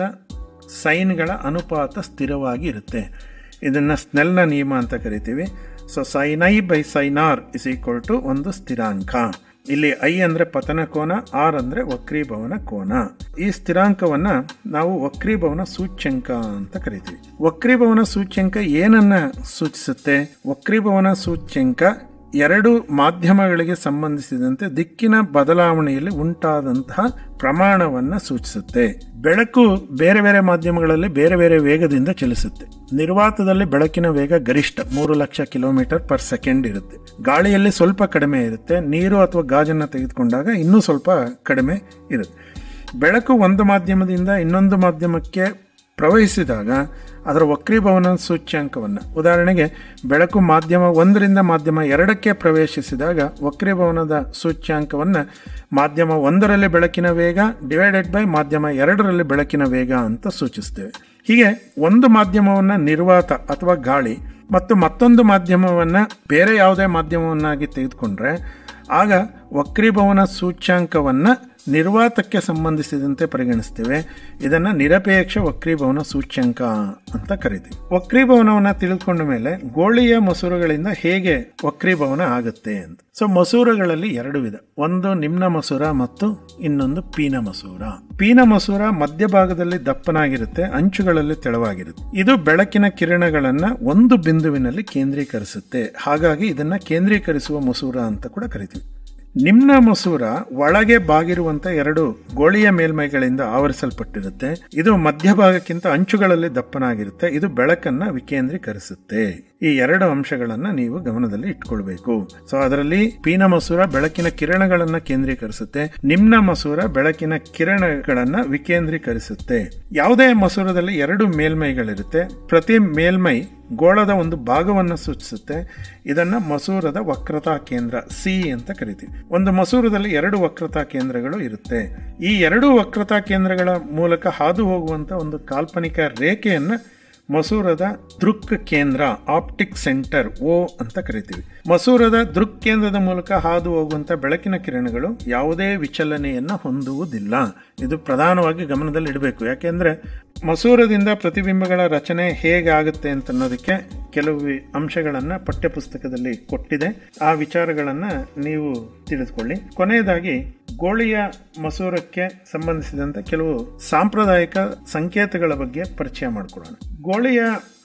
ಸೈನ್ಗಳ ಅನುಪಾತ ಸ್ಥಿರವಾಗಿ ಇರುತ್ತೆ ಇದನ್ನು ಸ್ನೆಲ್ನ ನಿಯಮ ಅಂತ ಕರಿತೀವಿ so sine I by sine R is equal to ಒಂದು ಸ್ಥಿರಾಂಕ ಇಲ್ಲಿ ಐ ಅಂದ್ರೆ ಪತನ ಕೋನ ಆರ್ ಅಂದ್ರೆ ವಕ್ರೀಭವನ ಕೋನ ಈ ಸ್ಥಿರಾಂಕವನ್ನ ನಾವು ವಕ್ರೀಭವನ ಸೂಚ್ಯಂಕ ಅಂತ ಕರಿತೀವಿ ವಕ್ರೀಭವನ ಸೂಚ್ಯಂಕ ಏನನ್ನ ಸೂಚಿಸುತ್ತೆ ವಕ್ರೀಭವನ ಸೂಚ್ಯಂಕ ಎರಡು ಮಾಧ್ಯಮಗಳಿಗೆ ಸಂಬಂಧಿಸಿದಂತೆ ದಿಕ್ಕಿನ ಬದಲಾವಣೆಯಲ್ಲಿ ಉಂಟಾದಂತಹ ಪ್ರಮಾಣವನ್ನ ಸೂಚಿಸುತ್ತೆ ಬೆಳಕು ಬೇರೆ ಬೇರೆ ಮಾಧ್ಯಮಗಳಲ್ಲಿ ಬೇರೆ ಬೇರೆ ವೇಗದಿಂದ ಚಲಿಸುತ್ತೆ ನಿರ್ವಾತದಲ್ಲಿ ಬೆಳಕಿನ ವೇಗ ಗರಿಷ್ಠ ಮೂರು ಲಕ್ಷ ಕಿಲೋಮೀಟರ್ ಪರ್ ಸೆಕೆಂಡ್ ಇರುತ್ತೆ ಗಾಳಿಯಲ್ಲಿ ಸ್ವಲ್ಪ ಕಡಿಮೆ ಇರುತ್ತೆ ನೀರು ಅಥವಾ ಗಾಜನ್ನು ತೆಗೆದುಕೊಂಡಾಗ ಇನ್ನೂ ಸ್ವಲ್ಪ ಕಡಿಮೆ ಇರುತ್ತೆ ಬೆಳಕು ಒಂದು ಮಾಧ್ಯಮದಿಂದ ಇನ್ನೊಂದು ಮಾಧ್ಯಮಕ್ಕೆ ಪ್ರವಹಿಸಿದಾಗ ಅದರ ವಕ್ರೀಭವನ ಸೂಚ್ಯಾಂಕವನ್ನು ಉದಾಹರಣೆಗೆ ಬೆಳಕು ಮಾಧ್ಯಮ ಒಂದರಿಂದ ಮಾಧ್ಯಮ ಎರಡಕ್ಕೆ ಪ್ರವೇಶಿಸಿದಾಗ ವಕ್ರೀಭವನದ ಸೂಚ್ಯಾಂಕವನ್ನು ಮಾಧ್ಯಮ ಒಂದರಲ್ಲಿ ಬೆಳಕಿನ ವೇಗ ಡಿವೈಡೆಡ್ ಬೈ ಮಾಧ್ಯಮ ಎರಡರಲ್ಲಿ ಬೆಳಕಿನ ವೇಗ ಅಂತ ಸೂಚಿಸ್ತೇವೆ ಹೀಗೆ ಒಂದು ಮಾಧ್ಯಮವನ್ನು ನಿರ್ವಾತ ಅಥವಾ ಗಾಳಿ ಮತ್ತು ಮತ್ತೊಂದು ಮಾಧ್ಯಮವನ್ನು ಬೇರೆ ಯಾವುದೇ ಮಾಧ್ಯಮವನ್ನಾಗಿ ತೆಗೆದುಕೊಂಡ್ರೆ ಆಗ ವಕ್ರೀಭವನ ಸೂಚ್ಯಾಂಕವನ್ನು ನಿರ್ವಾತಕ್ಕೆ ಸಂಬಂಧಿಸಿದಂತೆ ಪರಿಗಣಿಸ್ತೇವೆ ಇದನ್ನು ನಿರಪೇಕ್ಷ ವಕ್ರೀಭವನ ಸೂಚ್ಯಂಕ ಅಂತ ಕರಿತೀವಿ ವಕ್ರೀಭವನವನ್ನು ತಿಳಿದುಕೊಂಡ ಮೇಲೆ ಗೋಳಿಯ ಮಸೂರಗಳಿಂದ ಹೇಗೆ ವಕ್ರೀಭವನ ಆಗುತ್ತೆ ಅಂತ ಸೊ ಮಸೂರಗಳಲ್ಲಿ ಎರಡು ವಿಧ ಒಂದು ನಿಮ್ನ ಮಸೂರ ಮತ್ತು ಇನ್ನೊಂದು ಪೀನ ಮಸೂರ ಪೀನ ಮಸೂರ ಮಧ್ಯಭಾಗದಲ್ಲಿ ದಪ್ಪನಾಗಿರುತ್ತೆ ಅಂಚುಗಳಲ್ಲಿ ತೆಳವಾಗಿರುತ್ತೆ ಇದು ಬೆಳಕಿನ ಕಿರಣಗಳನ್ನ ಒಂದು ಬಿಂದುವಿನಲ್ಲಿ ಕೇಂದ್ರೀಕರಿಸುತ್ತೆ ಹಾಗಾಗಿ ಇದನ್ನ ಕೇಂದ್ರೀಕರಿಸುವ ಮಸೂರ ಅಂತ ಕೂಡ ಕರಿತೀವಿ ನಿಮ್ನ ಮಸೂರ ಒಳಗೆ ಬಾಗಿರುವಂತ ಎರಡು ಗೋಳಿಯ ಮೇಲ್ಮೈಗಳಿಂದ ಆವರಿಸಲ್ಪಟ್ಟಿರುತ್ತೆ ಇದು ಮಧ್ಯಭಾಗಕ್ಕಿಂತ ಅಂಚುಗಳಲ್ಲಿ ದಪ್ಪನಾಗಿರುತ್ತೆ ಇದು ಬೆಳಕನ್ನ ವಿಕೇಂದ್ರೀಕರಿಸುತ್ತೆ ಈ ಎರಡು ಅಂಶಗಳನ್ನ ನೀವು ಗಮನದಲ್ಲಿ ಇಟ್ಕೊಳ್ಬೇಕು ಸೊ ಅದರಲ್ಲಿ ಪೀನ ಮಸೂರ ಬೆಳಕಿನ ಕಿರಣಗಳನ್ನ ಕೇಂದ್ರೀಕರಿಸುತ್ತೆ ನಿಮ್ನ ಮಸೂರ ಬೆಳಕಿನ ಕಿರಣಗಳನ್ನ ವಿಕೇಂದ್ರೀಕರಿಸುತ್ತೆ ಯಾವುದೇ ಮಸೂರದಲ್ಲಿ ಎರಡು ಮೇಲ್ಮೈಗಳಿರುತ್ತೆ ಪ್ರತಿ ಮೇಲ್ಮೈ ಗೋಳದ ಒಂದು ಭಾಗವನ್ನು ಸೂಚಿಸುತ್ತೆ ಇದನ್ನ ಮಸೂರದ ವಕ್ರತಾ ಕೇಂದ್ರ ಸಿ ಅಂತ ಕರಿತೀವಿ ಒಂದು ಮಸೂರದಲ್ಲಿ ಎರಡು ವಕ್ರತಾ ಕೇಂದ್ರಗಳು ಇರುತ್ತೆ ಈ ಎರಡು ವಕ್ರತಾ ಕೇಂದ್ರಗಳ ಮೂಲಕ ಹಾದು ಹೋಗುವಂತ ಒಂದು ಕಾಲ್ಪನಿಕ ರೇಖೆಯನ್ನ ಮಸೂರದ ದೃಕ್ ಕೇಂದ್ರ ಆಪ್ಟಿಕ್ ಸೆಂಟರ್ ಓ ಅಂತ ಕರಿತೀವಿ ಮಸೂರದ ದೃಕ್ ಕೇಂದ್ರದ ಮೂಲಕ ಹಾದು ಹೋಗುವಂತ ಬೆಳಕಿನ ಕಿರಣಗಳು ಯಾವುದೇ ವಿಚಲನೆಯನ್ನ ಹೊಂದುವುದಿಲ್ಲ ಇದು ಪ್ರಧಾನವಾಗಿ ಗಮನದಲ್ಲಿ ಇಡಬೇಕು ಯಾಕೆಂದ್ರೆ ಮಸೂರದಿಂದ ಪ್ರತಿಬಿಂಬಗಳ ರಚನೆ ಹೇಗಾಗುತ್ತೆ ಅಂತ ಅನ್ನೋದಕ್ಕೆ ಕೆಲವು ಅಂಶಗಳನ್ನ ಪಠ್ಯಪುಸ್ತಕದಲ್ಲಿ ಕೊಟ್ಟಿದೆ ಆ ವಿಚಾರಗಳನ್ನ ನೀವು ತಿಳಿದುಕೊಳ್ಳಿ ಕೊನೆಯದಾಗಿ ಗೋಳಿಯ ಮಸೂರಕ್ಕೆ ಸಂಬಂಧಿಸಿದಂತೆ ಕೆಲವು ಸಾಂಪ್ರದಾಯಿಕ ಸಂಕೇತಗಳ ಬಗ್ಗೆ ಪರಿಚಯ ಮಾಡಿಕೊಡೋಣ ಗೋಳಿಯ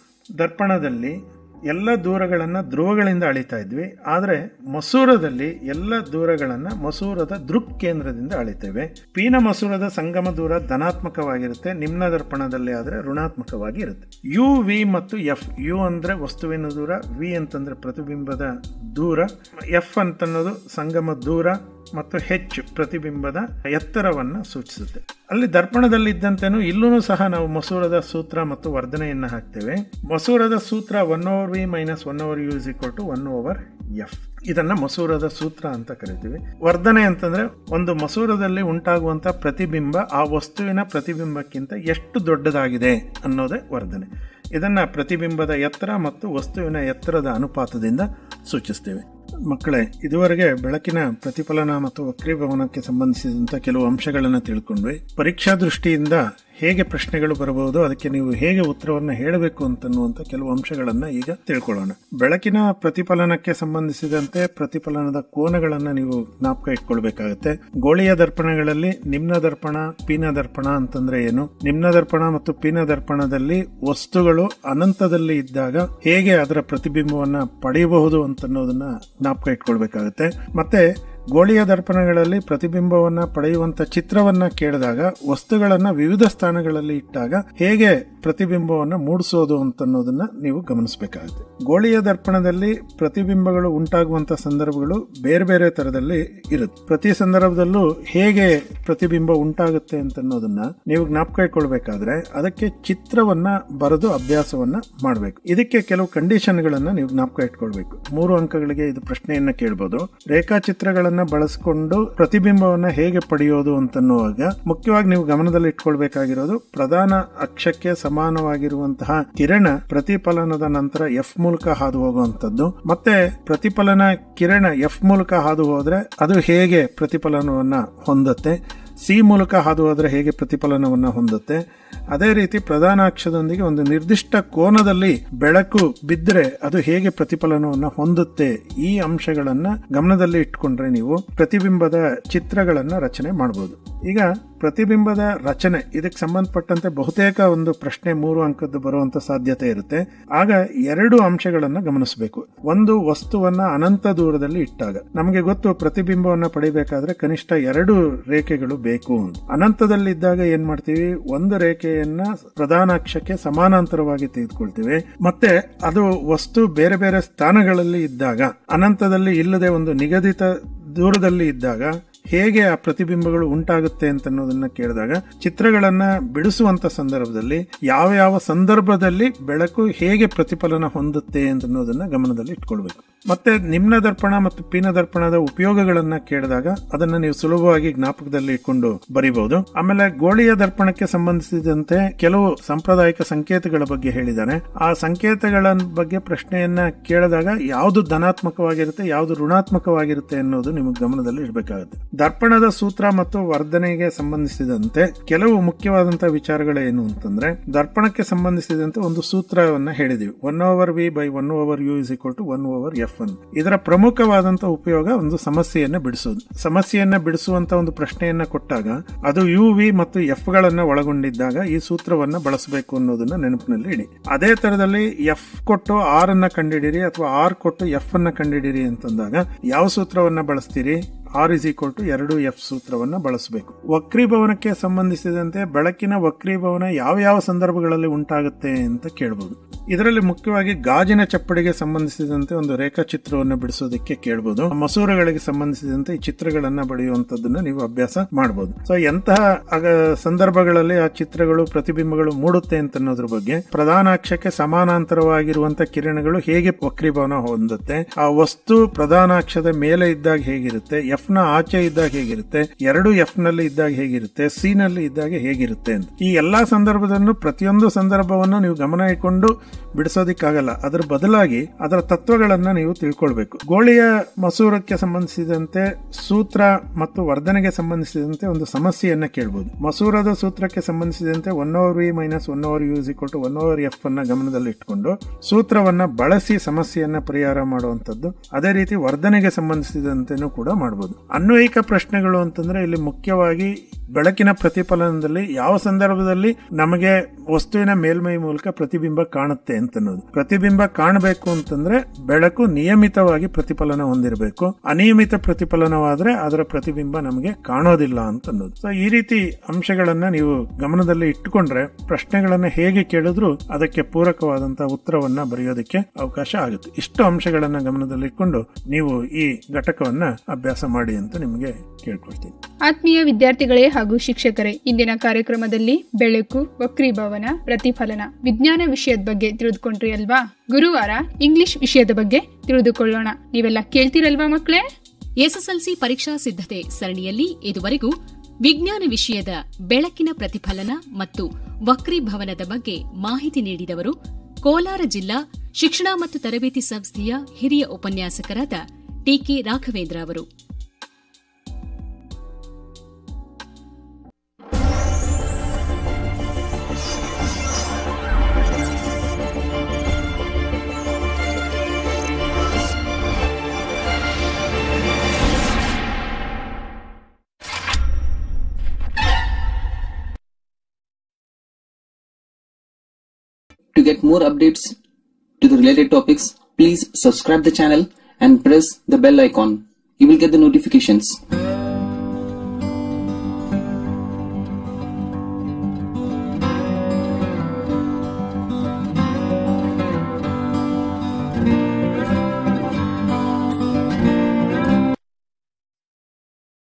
ದರ್ಪಣದಲ್ಲಿ ಎಲ್ಲ ದೂರಗಳನ್ನು ಧ್ರುವಗಳಿಂದ ಅಳಿತಾ ಇದ್ವಿ ಆದರೆ ಮಸೂರದಲ್ಲಿ ಎಲ್ಲ ದೂರಗಳನ್ನು ಮಸೂರದ ದೃಕ್ ಕೇಂದ್ರದಿಂದ ಅಳಿತೇವೆ ಪೀನ ಮಸೂರದ ಸಂಗಮ ದೂರ ಧನಾತ್ಮಕವಾಗಿರುತ್ತೆ ನಿಮ್ನ ದರ್ಪಣದಲ್ಲಿ ಆದರೆ ಋಣಾತ್ಮಕವಾಗಿ ಇರುತ್ತೆ ಯು ವಿ ಮತ್ತು ಎಫ್ ಯು ಅಂದ್ರೆ ವಸ್ತುವಿನ ದೂರ ವಿ ಅಂತಂದ್ರೆ ಪ್ರತಿಬಿಂಬದ ದೂರ ಎಫ್ ಅಂತನ್ನೋದು ಸಂಗಮ ದೂರ ಮತ್ತು ಹೆಚ್ಚು ಪ್ರತಿಬಿಂಬದ ಎತ್ತರವನ್ನ ಸೂಚಿಸುತ್ತೆ ಅಲ್ಲಿ ದರ್ಪಣದಲ್ಲಿದ್ದಂತೆನೂ ಇಲ್ಲೂ ಸಹ ನಾವು ಮಸೂರದ ಸೂತ್ರ ಮತ್ತು ವರ್ಧನೆಯನ್ನ ಹಾಕ್ತೇವೆ ಮಸೂರದ ಸೂತ್ರ one over V minus one over U is equal to one over F ಇದನ್ನ ಮಸೂರದ ಸೂತ್ರ ಅಂತ ಕರಿತೀವಿ ವರ್ಧನೆ ಅಂತಂದ್ರೆ ಒಂದು ಮಸೂರದಲ್ಲಿ ಉಂಟಾಗುವಂತ ಪ್ರತಿಬಿಂಬ ಆ ವಸ್ತುವಿನ ಪ್ರತಿಬಿಂಬಕ್ಕಿಂತ ಎಷ್ಟು ದೊಡ್ಡದಾಗಿದೆ ಅನ್ನೋದೇ ವರ್ಧನೆ ಇದನ್ನ ಪ್ರತಿಬಿಂಬದ ಎತ್ತರ ಮತ್ತು ವಸ್ತುವಿನ ಎತ್ತರದ ಅನುಪಾತದಿಂದ ಸೂಚಿಸ್ತೇವೆ ಮಕ್ಕಳೇ ಇದುವರೆಗೆ ಬೆಳಕಿನ ಪ್ರತಿಫಲನ ಮತ್ತು ವಕ್ರೀಭವನಕ್ಕೆ ಸಂಬಂಧಿಸಿದಂತ ಕೆಲವು ಅಂಶಗಳನ್ನು ತಿಳ್ಕೊಂಡ್ವಿ ಪರೀಕ್ಷಾ ದೃಷ್ಟಿಯಿಂದ ಹೇಗೆ ಪ್ರಶ್ನೆಗಳು ಬರಬಹುದು ಅದಕ್ಕೆ ನೀವು ಹೇಗೆ ಉತ್ತರವನ್ನು ಹೇಳಬೇಕು ಅಂತನ್ನುವಂತ ಕೆಲವು ಅಂಶಗಳನ್ನ ಈಗ ತಿಳ್ಕೊಳ್ಳೋಣ ಬೆಳಕಿನ ಪ್ರತಿಫಲನಕ್ಕೆ ಸಂಬಂಧಿಸಿದಂತೆ ಪ್ರತಿಫಲನದ ಕೋನಗಳನ್ನ ನೀವು ಜ್ಞಾಪಕ ಇಟ್ಕೊಳ್ಬೇಕಾಗತ್ತೆ ಗೋಳಿಯ ದರ್ಪಣಗಳಲ್ಲಿ ನಿಮ್ನ ದರ್ಪಣ ಪೀನ ದರ್ಪಣ ಅಂತಂದ್ರೆ ಏನು ನಿಮ್ನ ದರ್ಪಣ ಮತ್ತು ಪೀನ ದರ್ಪಣದಲ್ಲಿ ವಸ್ತುಗಳು ಅನಂತದಲ್ಲಿ ಇದ್ದಾಗ ಹೇಗೆ ಅದರ ಪ್ರತಿಬಿಂಬವನ್ನ ಪಡೆಯಬಹುದು ಅಂತನ್ನೋದನ್ನ ಜ್ಞಾಪಕ ಇಟ್ಕೊಳ್ಬೇಕಾಗತ್ತೆ ಮತ್ತೆ ಗೋಳಿಯ ದರ್ಪಣಗಳಲ್ಲಿ ಪ್ರತಿಬಿಂಬವನ್ನ ಪಡೆಯುವಂತ ಚಿತ್ರವನ್ನ ಕೇಳಿದಾಗ ವಸ್ತುಗಳನ್ನ ವಿವಿಧ ಸ್ಥಾನಗಳಲ್ಲಿ ಇಟ್ಟಾಗ ಹೇಗೆ ಪ್ರತಿಬಿಂಬವನ್ನ ಮೂಡಿಸೋದು ಅಂತನ್ನೋದನ್ನ ನೀವು ಗಮನಿಸಬೇಕಾಗುತ್ತೆ ಗೋಳಿಯ ದರ್ಪಣದಲ್ಲಿ ಪ್ರತಿಬಿಂಬಗಳು ಉಂಟಾಗುವಂತ ಸಂದರ್ಭಗಳು ಬೇರೆ ಬೇರೆ ತರದಲ್ಲಿ ಇರುತ್ತೆ ಪ್ರತಿ ಸಂದರ್ಭದಲ್ಲೂ ಹೇಗೆ ಪ್ರತಿಬಿಂಬ ಉಂಟಾಗುತ್ತೆ ಅಂತನ್ನೋದನ್ನ ನೀವು ಜ್ಞಾಪಕ ಇಟ್ಕೊಳ್ಬೇಕಾದ್ರೆ ಅದಕ್ಕೆ ಚಿತ್ರವನ್ನ ಬರೆದು ಅಭ್ಯಾಸವನ್ನ ಮಾಡಬೇಕು ಇದಕ್ಕೆ ಕೆಲವು ಕಂಡೀಷನ್ಗಳನ್ನ ನೀವು ಜ್ಞಾಪಕ ಇಟ್ಕೊಳ್ಬೇಕು ಮೂರು ಅಂಕಗಳಿಗೆ ಇದು ಪ್ರಶ್ನೆಯನ್ನ ಕೇಳಬಹುದು ರೇಖಾಚಿತ್ರಗಳ ಬಳಸಿಕೊಂಡು ಪ್ರತಿಬಿಂಬವನ್ನ ಹೇಗೆ ಪಡೆಯೋದು ಅಂತನ್ನುವಾಗ ಮುಖ್ಯವಾಗಿ ನೀವು ಗಮನದಲ್ಲಿ ಇಟ್ಕೊಳ್ಬೇಕಾಗಿರೋದು ಪ್ರಧಾನ ಅಕ್ಷಕ್ಕೆ ಸಮಾನವಾಗಿರುವಂತಹ ಕಿರಣ ಪ್ರತಿಫಲನದ ನಂತರ ಎಫ್ ಮೂಲಕ ಹಾದು ಹೋಗುವಂತದ್ದು ಮತ್ತೆ ಪ್ರತಿಫಲನ ಕಿರಣ ಎಫ್ ಮೂಲಕ ಹಾದು ಹೋದ್ರೆ ಅದು ಹೇಗೆ ಪ್ರತಿಫಲನವನ್ನ ಹೊಂದುತ್ತೆ ಸಿ ಮೂಲಕ ಹಾದು ಹೋದ್ರೆ ಹೇಗೆ ಪ್ರತಿಫಲನವನ್ನ ಹೊಂದುತ್ತೆ ಅದೇ ರೀತಿ ಪ್ರಧಾನ ಅಕ್ಷದೊಂದಿಗೆ ಒಂದು ನಿರ್ದಿಷ್ಟ ಕೋನದಲ್ಲಿ ಬೆಳಕು ಬಿದ್ದರೆ ಅದು ಹೇಗೆ ಪ್ರತಿಫಲನವನ್ನ ಹೊಂದುತ್ತೆ ಈ ಅಂಶಗಳನ್ನ ಗಮನದಲ್ಲಿ ಇಟ್ಕೊಂಡ್ರೆ ನೀವು ಪ್ರತಿಬಿಂಬದ ಚಿತ್ರಗಳನ್ನ ರಚನೆ ಮಾಡಬಹುದು ಈಗ ಪ್ರತಿಬಿಂಬದ ರಚನೆ ಇದಕ್ಕೆ ಸಂಬಂಧಪಟ್ಟಂತೆ ಬಹುತೇಕ ಒಂದು ಪ್ರಶ್ನೆ ಮೂರು ಅಂಕದ್ದು ಬರುವಂತ ಸಾಧ್ಯತೆ ಇರುತ್ತೆ ಆಗ ಎರಡು ಅಂಶಗಳನ್ನ ಗಮನಿಸಬೇಕು ಒಂದು ವಸ್ತುವನ್ನ ಅನಂತ ದೂರದಲ್ಲಿ ಇಟ್ಟಾಗ ನಮಗೆ ಗೊತ್ತು ಪ್ರತಿಬಿಂಬವನ್ನ ಪಡಿಬೇಕಾದ್ರೆ ಕನಿಷ್ಠ ಎರಡು ರೇಖೆಗಳು ಬೇಕು ಅನಂತದಲ್ಲಿದ್ದಾಗ ಏನ್ ಮಾಡ್ತೀವಿ ಒಂದು ರೇಖೆಯನ್ನ ಪ್ರಧಾನ ಅಕ್ಷಕ್ಕೆ ಸಮಾನಾಂತರವಾಗಿ ತೆಗೆದುಕೊಳ್ತೀವಿ ಮತ್ತೆ ಅದು ವಸ್ತು ಬೇರೆ ಬೇರೆ ಸ್ಥಾನಗಳಲ್ಲಿ ಇದ್ದಾಗ ಅನಂತದಲ್ಲಿ ಇಲ್ಲದೆ ಒಂದು ನಿಗದಿತ ದೂರದಲ್ಲಿ ಇದ್ದಾಗ ಹೇಗೆ ಆ ಪ್ರತಿಬಿಂಬಗಳು ಉಂಟಾಗುತ್ತೆ ಅಂತ ಅನ್ನೋದನ್ನ ಕೇಳಿದಾಗ ಚಿತ್ರಗಳನ್ನ ಬಿಡಿಸುವಂತ ಸಂದರ್ಭದಲ್ಲಿ ಯಾವ ಯಾವ ಸಂದರ್ಭದಲ್ಲಿ ಬೆಳಕು ಹೇಗೆ ಪ್ರತಿಫಲನ ಹೊಂದುತ್ತೆ ಅಂತ ಅನ್ನೋದನ್ನ ಗಮನದಲ್ಲಿ ಇಟ್ಕೊಳ್ಬೇಕು ಮತ್ತೆ ನಿಮ್ನ ದರ್ಪಣ ಮತ್ತು ಪೀನ ದರ್ಪಣದ ಉಪಯೋಗಗಳನ್ನ ಕೇಳಿದಾಗ ಅದನ್ನ ನೀವು ಸುಲಭವಾಗಿ ಜ್ಞಾಪಕದಲ್ಲಿ ಇಟ್ಕೊಂಡು ಬರಿಬಹುದು ಆಮೇಲೆ ಗೋಳಿಯ ದರ್ಪಣಕ್ಕೆ ಸಂಬಂಧಿಸಿದಂತೆ ಕೆಲವು ಸಾಂಪ್ರದಾಯಿಕ ಸಂಕೇತಗಳ ಬಗ್ಗೆ ಹೇಳಿದ್ದಾರೆ ಆ ಸಂಕೇತಗಳ ಬಗ್ಗೆ ಪ್ರಶ್ನೆಯನ್ನ ಕೇಳಿದಾಗ ಯಾವುದು ಧನಾತ್ಮಕವಾಗಿರುತ್ತೆ ಯಾವುದು ಋಣಾತ್ಮಕವಾಗಿರುತ್ತೆ ಅನ್ನೋದು ನಿಮಗೆ ಗಮನದಲ್ಲಿ ಇರಬೇಕಾಗುತ್ತೆ ದರ್ಪಣದ ಸೂತ್ರ ಮತ್ತು ವರ್ಧನೆಗೆ ಸಂಬಂಧಿಸಿದಂತೆ ಕೆಲವು ಮುಖ್ಯವಾದಂತಹ ವಿಚಾರಗಳೇನು ಅಂತಂದ್ರೆ ದರ್ಪಣಕ್ಕೆ ಸಂಬಂಧಿಸಿದಂತೆ ಒಂದು ಸೂತ್ರವನ್ನ ಹೇಳಿದೀವಿ one over V by one over U is equal to one over F ಅನ್ ಇದರ ಪ್ರಮುಖವಾದಂತಹ ಉಪಯೋಗ ಒಂದು ಸಮಸ್ಯೆಯನ್ನ ಬಿಡಿಸೋದು ಸಮಸ್ಯೆಯನ್ನ ಬಿಡಿಸುವಂತ ಒಂದು ಪ್ರಶ್ನೆಯನ್ನ ಕೊಟ್ಟಾಗ ಅದು ಯು ವಿ ಮತ್ತು ಎಫ್ ಗಳನ್ನ ಒಳಗೊಂಡಿದ್ದಾಗ ಈ ಸೂತ್ರವನ್ನ ಬಳಸಬೇಕು ಅನ್ನೋದನ್ನ ನೆನಪಿನಲ್ಲಿ ಇಡಿ ಅದೇ ತರದಲ್ಲಿ ಎಫ್ ಕೊಟ್ಟು ಆರ್ ಅನ್ನ ಕಂಡಿಡಿರಿ ಅಥವಾ ಆರ್ ಕೊಟ್ಟು ಎಫ್ ಅನ್ನ ಕಂಡಿಡಿರಿ ಅಂತಂದಾಗ ಯಾವ ಸೂತ್ರವನ್ನ ಬಳಸ್ತೀರಿ ಆರ್ ಇಸ್ ಈಕ್ವಲ್ ಟು ಎರಡು ಎಫ್ ಸೂತ್ರವನ್ನ ಬಳಸಬೇಕು ವಕ್ರೀಭವನಕ್ಕೆ ಸಂಬಂಧಿಸಿದಂತೆ ಬೆಳಕಿನ ವಕ್ರೀಭವನ ಯಾವ ಯಾವ ಸಂದರ್ಭಗಳಲ್ಲಿ ಉಂಟಾಗುತ್ತೆ ಅಂತ ಕೇಳಬಹುದು ಇದರಲ್ಲಿ ಮುಖ್ಯವಾಗಿ ಗಾಜಿನ ಚಪ್ಪಡಿಗೆ ಸಂಬಂಧಿಸಿದಂತೆ ಒಂದು ರೇಖಾಚಿತ್ರವನ್ನು ಬಿಡಿಸೋದಕ್ಕೆ ಕೇಳಬಹುದು ಮಸೂರಗಳಿಗೆ ಸಂಬಂಧಿಸಿದಂತೆ ಈ ಚಿತ್ರಗಳನ್ನ ಬರೆಯುವಂತದನ್ನ ನೀವು ಅಭ್ಯಾಸ ಮಾಡಬಹುದು ಸೊ ಎಂತಹ ಸಂದರ್ಭಗಳಲ್ಲಿ ಆ ಚಿತ್ರಗಳು ಪ್ರತಿಬಿಂಬಗಳು ಮೂಡುತ್ತೆ ಅಂತ ಅನ್ನೋದ್ರ ಬಗ್ಗೆ ಪ್ರಧಾನ ಅಕ್ಷಕ್ಕೆ ಸಮಾನಾಂತರವಾಗಿರುವಂತ ಕಿರಣಗಳು ಹೇಗೆ ವಕ್ರೀಭವನ ಹೊಂದುತ್ತೆ ಆ ವಸ್ತು ಪ್ರಧಾನ ಅಕ್ಷದ ಮೇಲೆ ಇದ್ದಾಗ ಹೇಗಿರುತ್ತೆ ಎಫ್ ನ ಆಚೆ ಇದ್ದಾಗ ಹೇಗಿರುತ್ತೆ ಎರಡು ಎಫ್ ನಲ್ಲಿ ಇದ್ದಾಗ ಹೇಗಿರುತ್ತೆ ಸಿ ನಲ್ಲಿ ಇದ್ದಾಗ ಹೇಗಿರುತ್ತೆ ಅಂತ ಈ ಎಲ್ಲಾ ಸಂದರ್ಭದಲ್ಲೂ ಪ್ರತಿಯೊಂದು ಸಂದರ್ಭವನ್ನು ನೀವು ಗಮನ ಇಟ್ಕೊಂಡು ಬಿಡಿಸೋದಿಕ್ಕಾಗಲ್ಲ ಅದರ ಬದಲಾಗಿ ಅದರ ತತ್ವಗಳನ್ನ ನೀವು ತಿಳ್ಕೊಳ್ಬೇಕು ಗೋಳಿಯ ಮಸೂರಕ್ಕೆ ಸಂಬಂಧಿಸಿದಂತೆ ಸೂತ್ರ ಮತ್ತು ವರ್ಧನೆಗೆ ಸಂಬಂಧಿಸಿದಂತೆ ಒಂದು ಸಮಸ್ಯೆಯನ್ನ ಕೇಳಬಹುದು ಮಸೂರದ ಸೂತ್ರಕ್ಕೆ ಸಂಬಂಧಿಸಿದಂತೆ one over V minus one over U equal to one over F ಅನ್ನ ಗಮನದಲ್ಲಿ ಇಟ್ಕೊಂಡು ಸೂತ್ರವನ್ನ ಬಳಸಿ ಸಮಸ್ಯೆಯನ್ನ ಪರಿಹಾರ ಮಾಡುವಂತದ್ದು ಅದೇ ರೀತಿ ವರ್ಧನೆಗೆ ಸಂಬಂಧಿಸಿದಂತೆನೂ ಕೂಡ ಮಾಡಬಹುದು ಅನ್ವಯಿಕ ಪ್ರಶ್ನೆಗಳು ಅಂತಂದ್ರೆ ಇಲ್ಲಿ ಮುಖ್ಯವಾಗಿ ಬೆಳಕಿನ ಪ್ರತಿಫಲನದಲ್ಲಿ ಯಾವ ಸಂದರ್ಭದಲ್ಲಿ ನಮಗೆ ವಸ್ತುವಿನ ಮೇಲ್ಮೈ ಮೂಲಕ ಪ್ರತಿಬಿಂಬ ಕಾಣುತ್ತೆ ಅಂತನ್ನೋದು ಪ್ರತಿಬಿಂಬ ಕಾಣಬೇಕು ಅಂತಂದ್ರೆ ಬೆಳಕು ನಿಯಮಿತವಾಗಿ ಪ್ರತಿಫಲನ ಹೊಂದಿರಬೇಕು ಅನಿಯಮಿತ ಪ್ರತಿಫಲನವಾದ್ರೆ ಅದರ ಪ್ರತಿಬಿಂಬ ನಮಗೆ ಕಾಣೋದಿಲ್ಲ ಅಂತನ್ನೋದು ಸೊ ಈ ರೀತಿ ಅಂಶಗಳನ್ನ ನೀವು ಗಮನದಲ್ಲಿ ಇಟ್ಟುಕೊಂಡ್ರೆ ಪ್ರಶ್ನೆಗಳನ್ನ ಹೇಗೆ ಕೇಳಿದ್ರು ಅದಕ್ಕೆ ಪೂರಕವಾದಂತಹ ಉತ್ತರವನ್ನ ಬರೆಯೋದಕ್ಕೆ ಅವಕಾಶ ಆಗುತ್ತೆ ಇಷ್ಟು ಅಂಶಗಳನ್ನ ಗಮನದಲ್ಲಿ ಇಟ್ಕೊಂಡು ನೀವು ಈ ಘಟಕವನ್ನ ಅಭ್ಯಾಸ ಮಾಡಿ ಅಂತ ನಿಮಗೆ ಕೇಳ್ಕೊಳ್ತೀನಿ ಆತ್ಮೀಯ ವಿದ್ಯಾರ್ಥಿಗಳೇ ಹಾಗೂ ಶಿಕ್ಷಕರೇ ಇಂದಿನ ಕಾರ್ಯಕ್ರಮದಲ್ಲಿ ಬೆಳಕು ವಕ್ರೀಭವನ ಪ್ರತಿಫಲನ ವಿಜ್ಞಾನ ವಿಷಯದ ಬಗ್ಗೆ ತಿಳಿದುಕೊಂಡ್ರಿ ಅಲ್ವಾ ಗುರುವಾರ ಇಂಗ್ಲಿಷ್ ವಿಷಯದ ಬಗ್ಗೆ ತಿಳಿದುಕೊಳ್ಳೋಣ ನೀವೆಲ್ಲ ಕೇಳ್ತಿರಲ್ವಾ ಮಕ್ಕಳೇ ಎಸ್ಎಸ್ಎಲ್ಸಿ ಪರೀಕ್ಷಾ ಸಿದ್ಧತೆ ಸರಣಿಯಲ್ಲಿ ಇದುವರೆಗೂ ವಿಜ್ಞಾನ ವಿಷಯದ ಬೆಳಕಿನ ಪ್ರತಿಫಲನ ಮತ್ತು ವಕ್ರೀಭವನದ ಬಗ್ಗೆ ಮಾಹಿತಿ ನೀಡಿದವರು ಕೋಲಾರ ಜಿಲ್ಲಾ ಶಿಕ್ಷಣ ಮತ್ತು ತರಬೇತಿ ಸಂಸ್ಥೆಯ ಹಿರಿಯ ಉಪನ್ಯಾಸಕರಾದ ಟಿಕೆ ರಾಘವೇಂದ್ರ ಅವರು To get more updates to the related topics, please subscribe the channel and press the bell icon. You will get the notifications.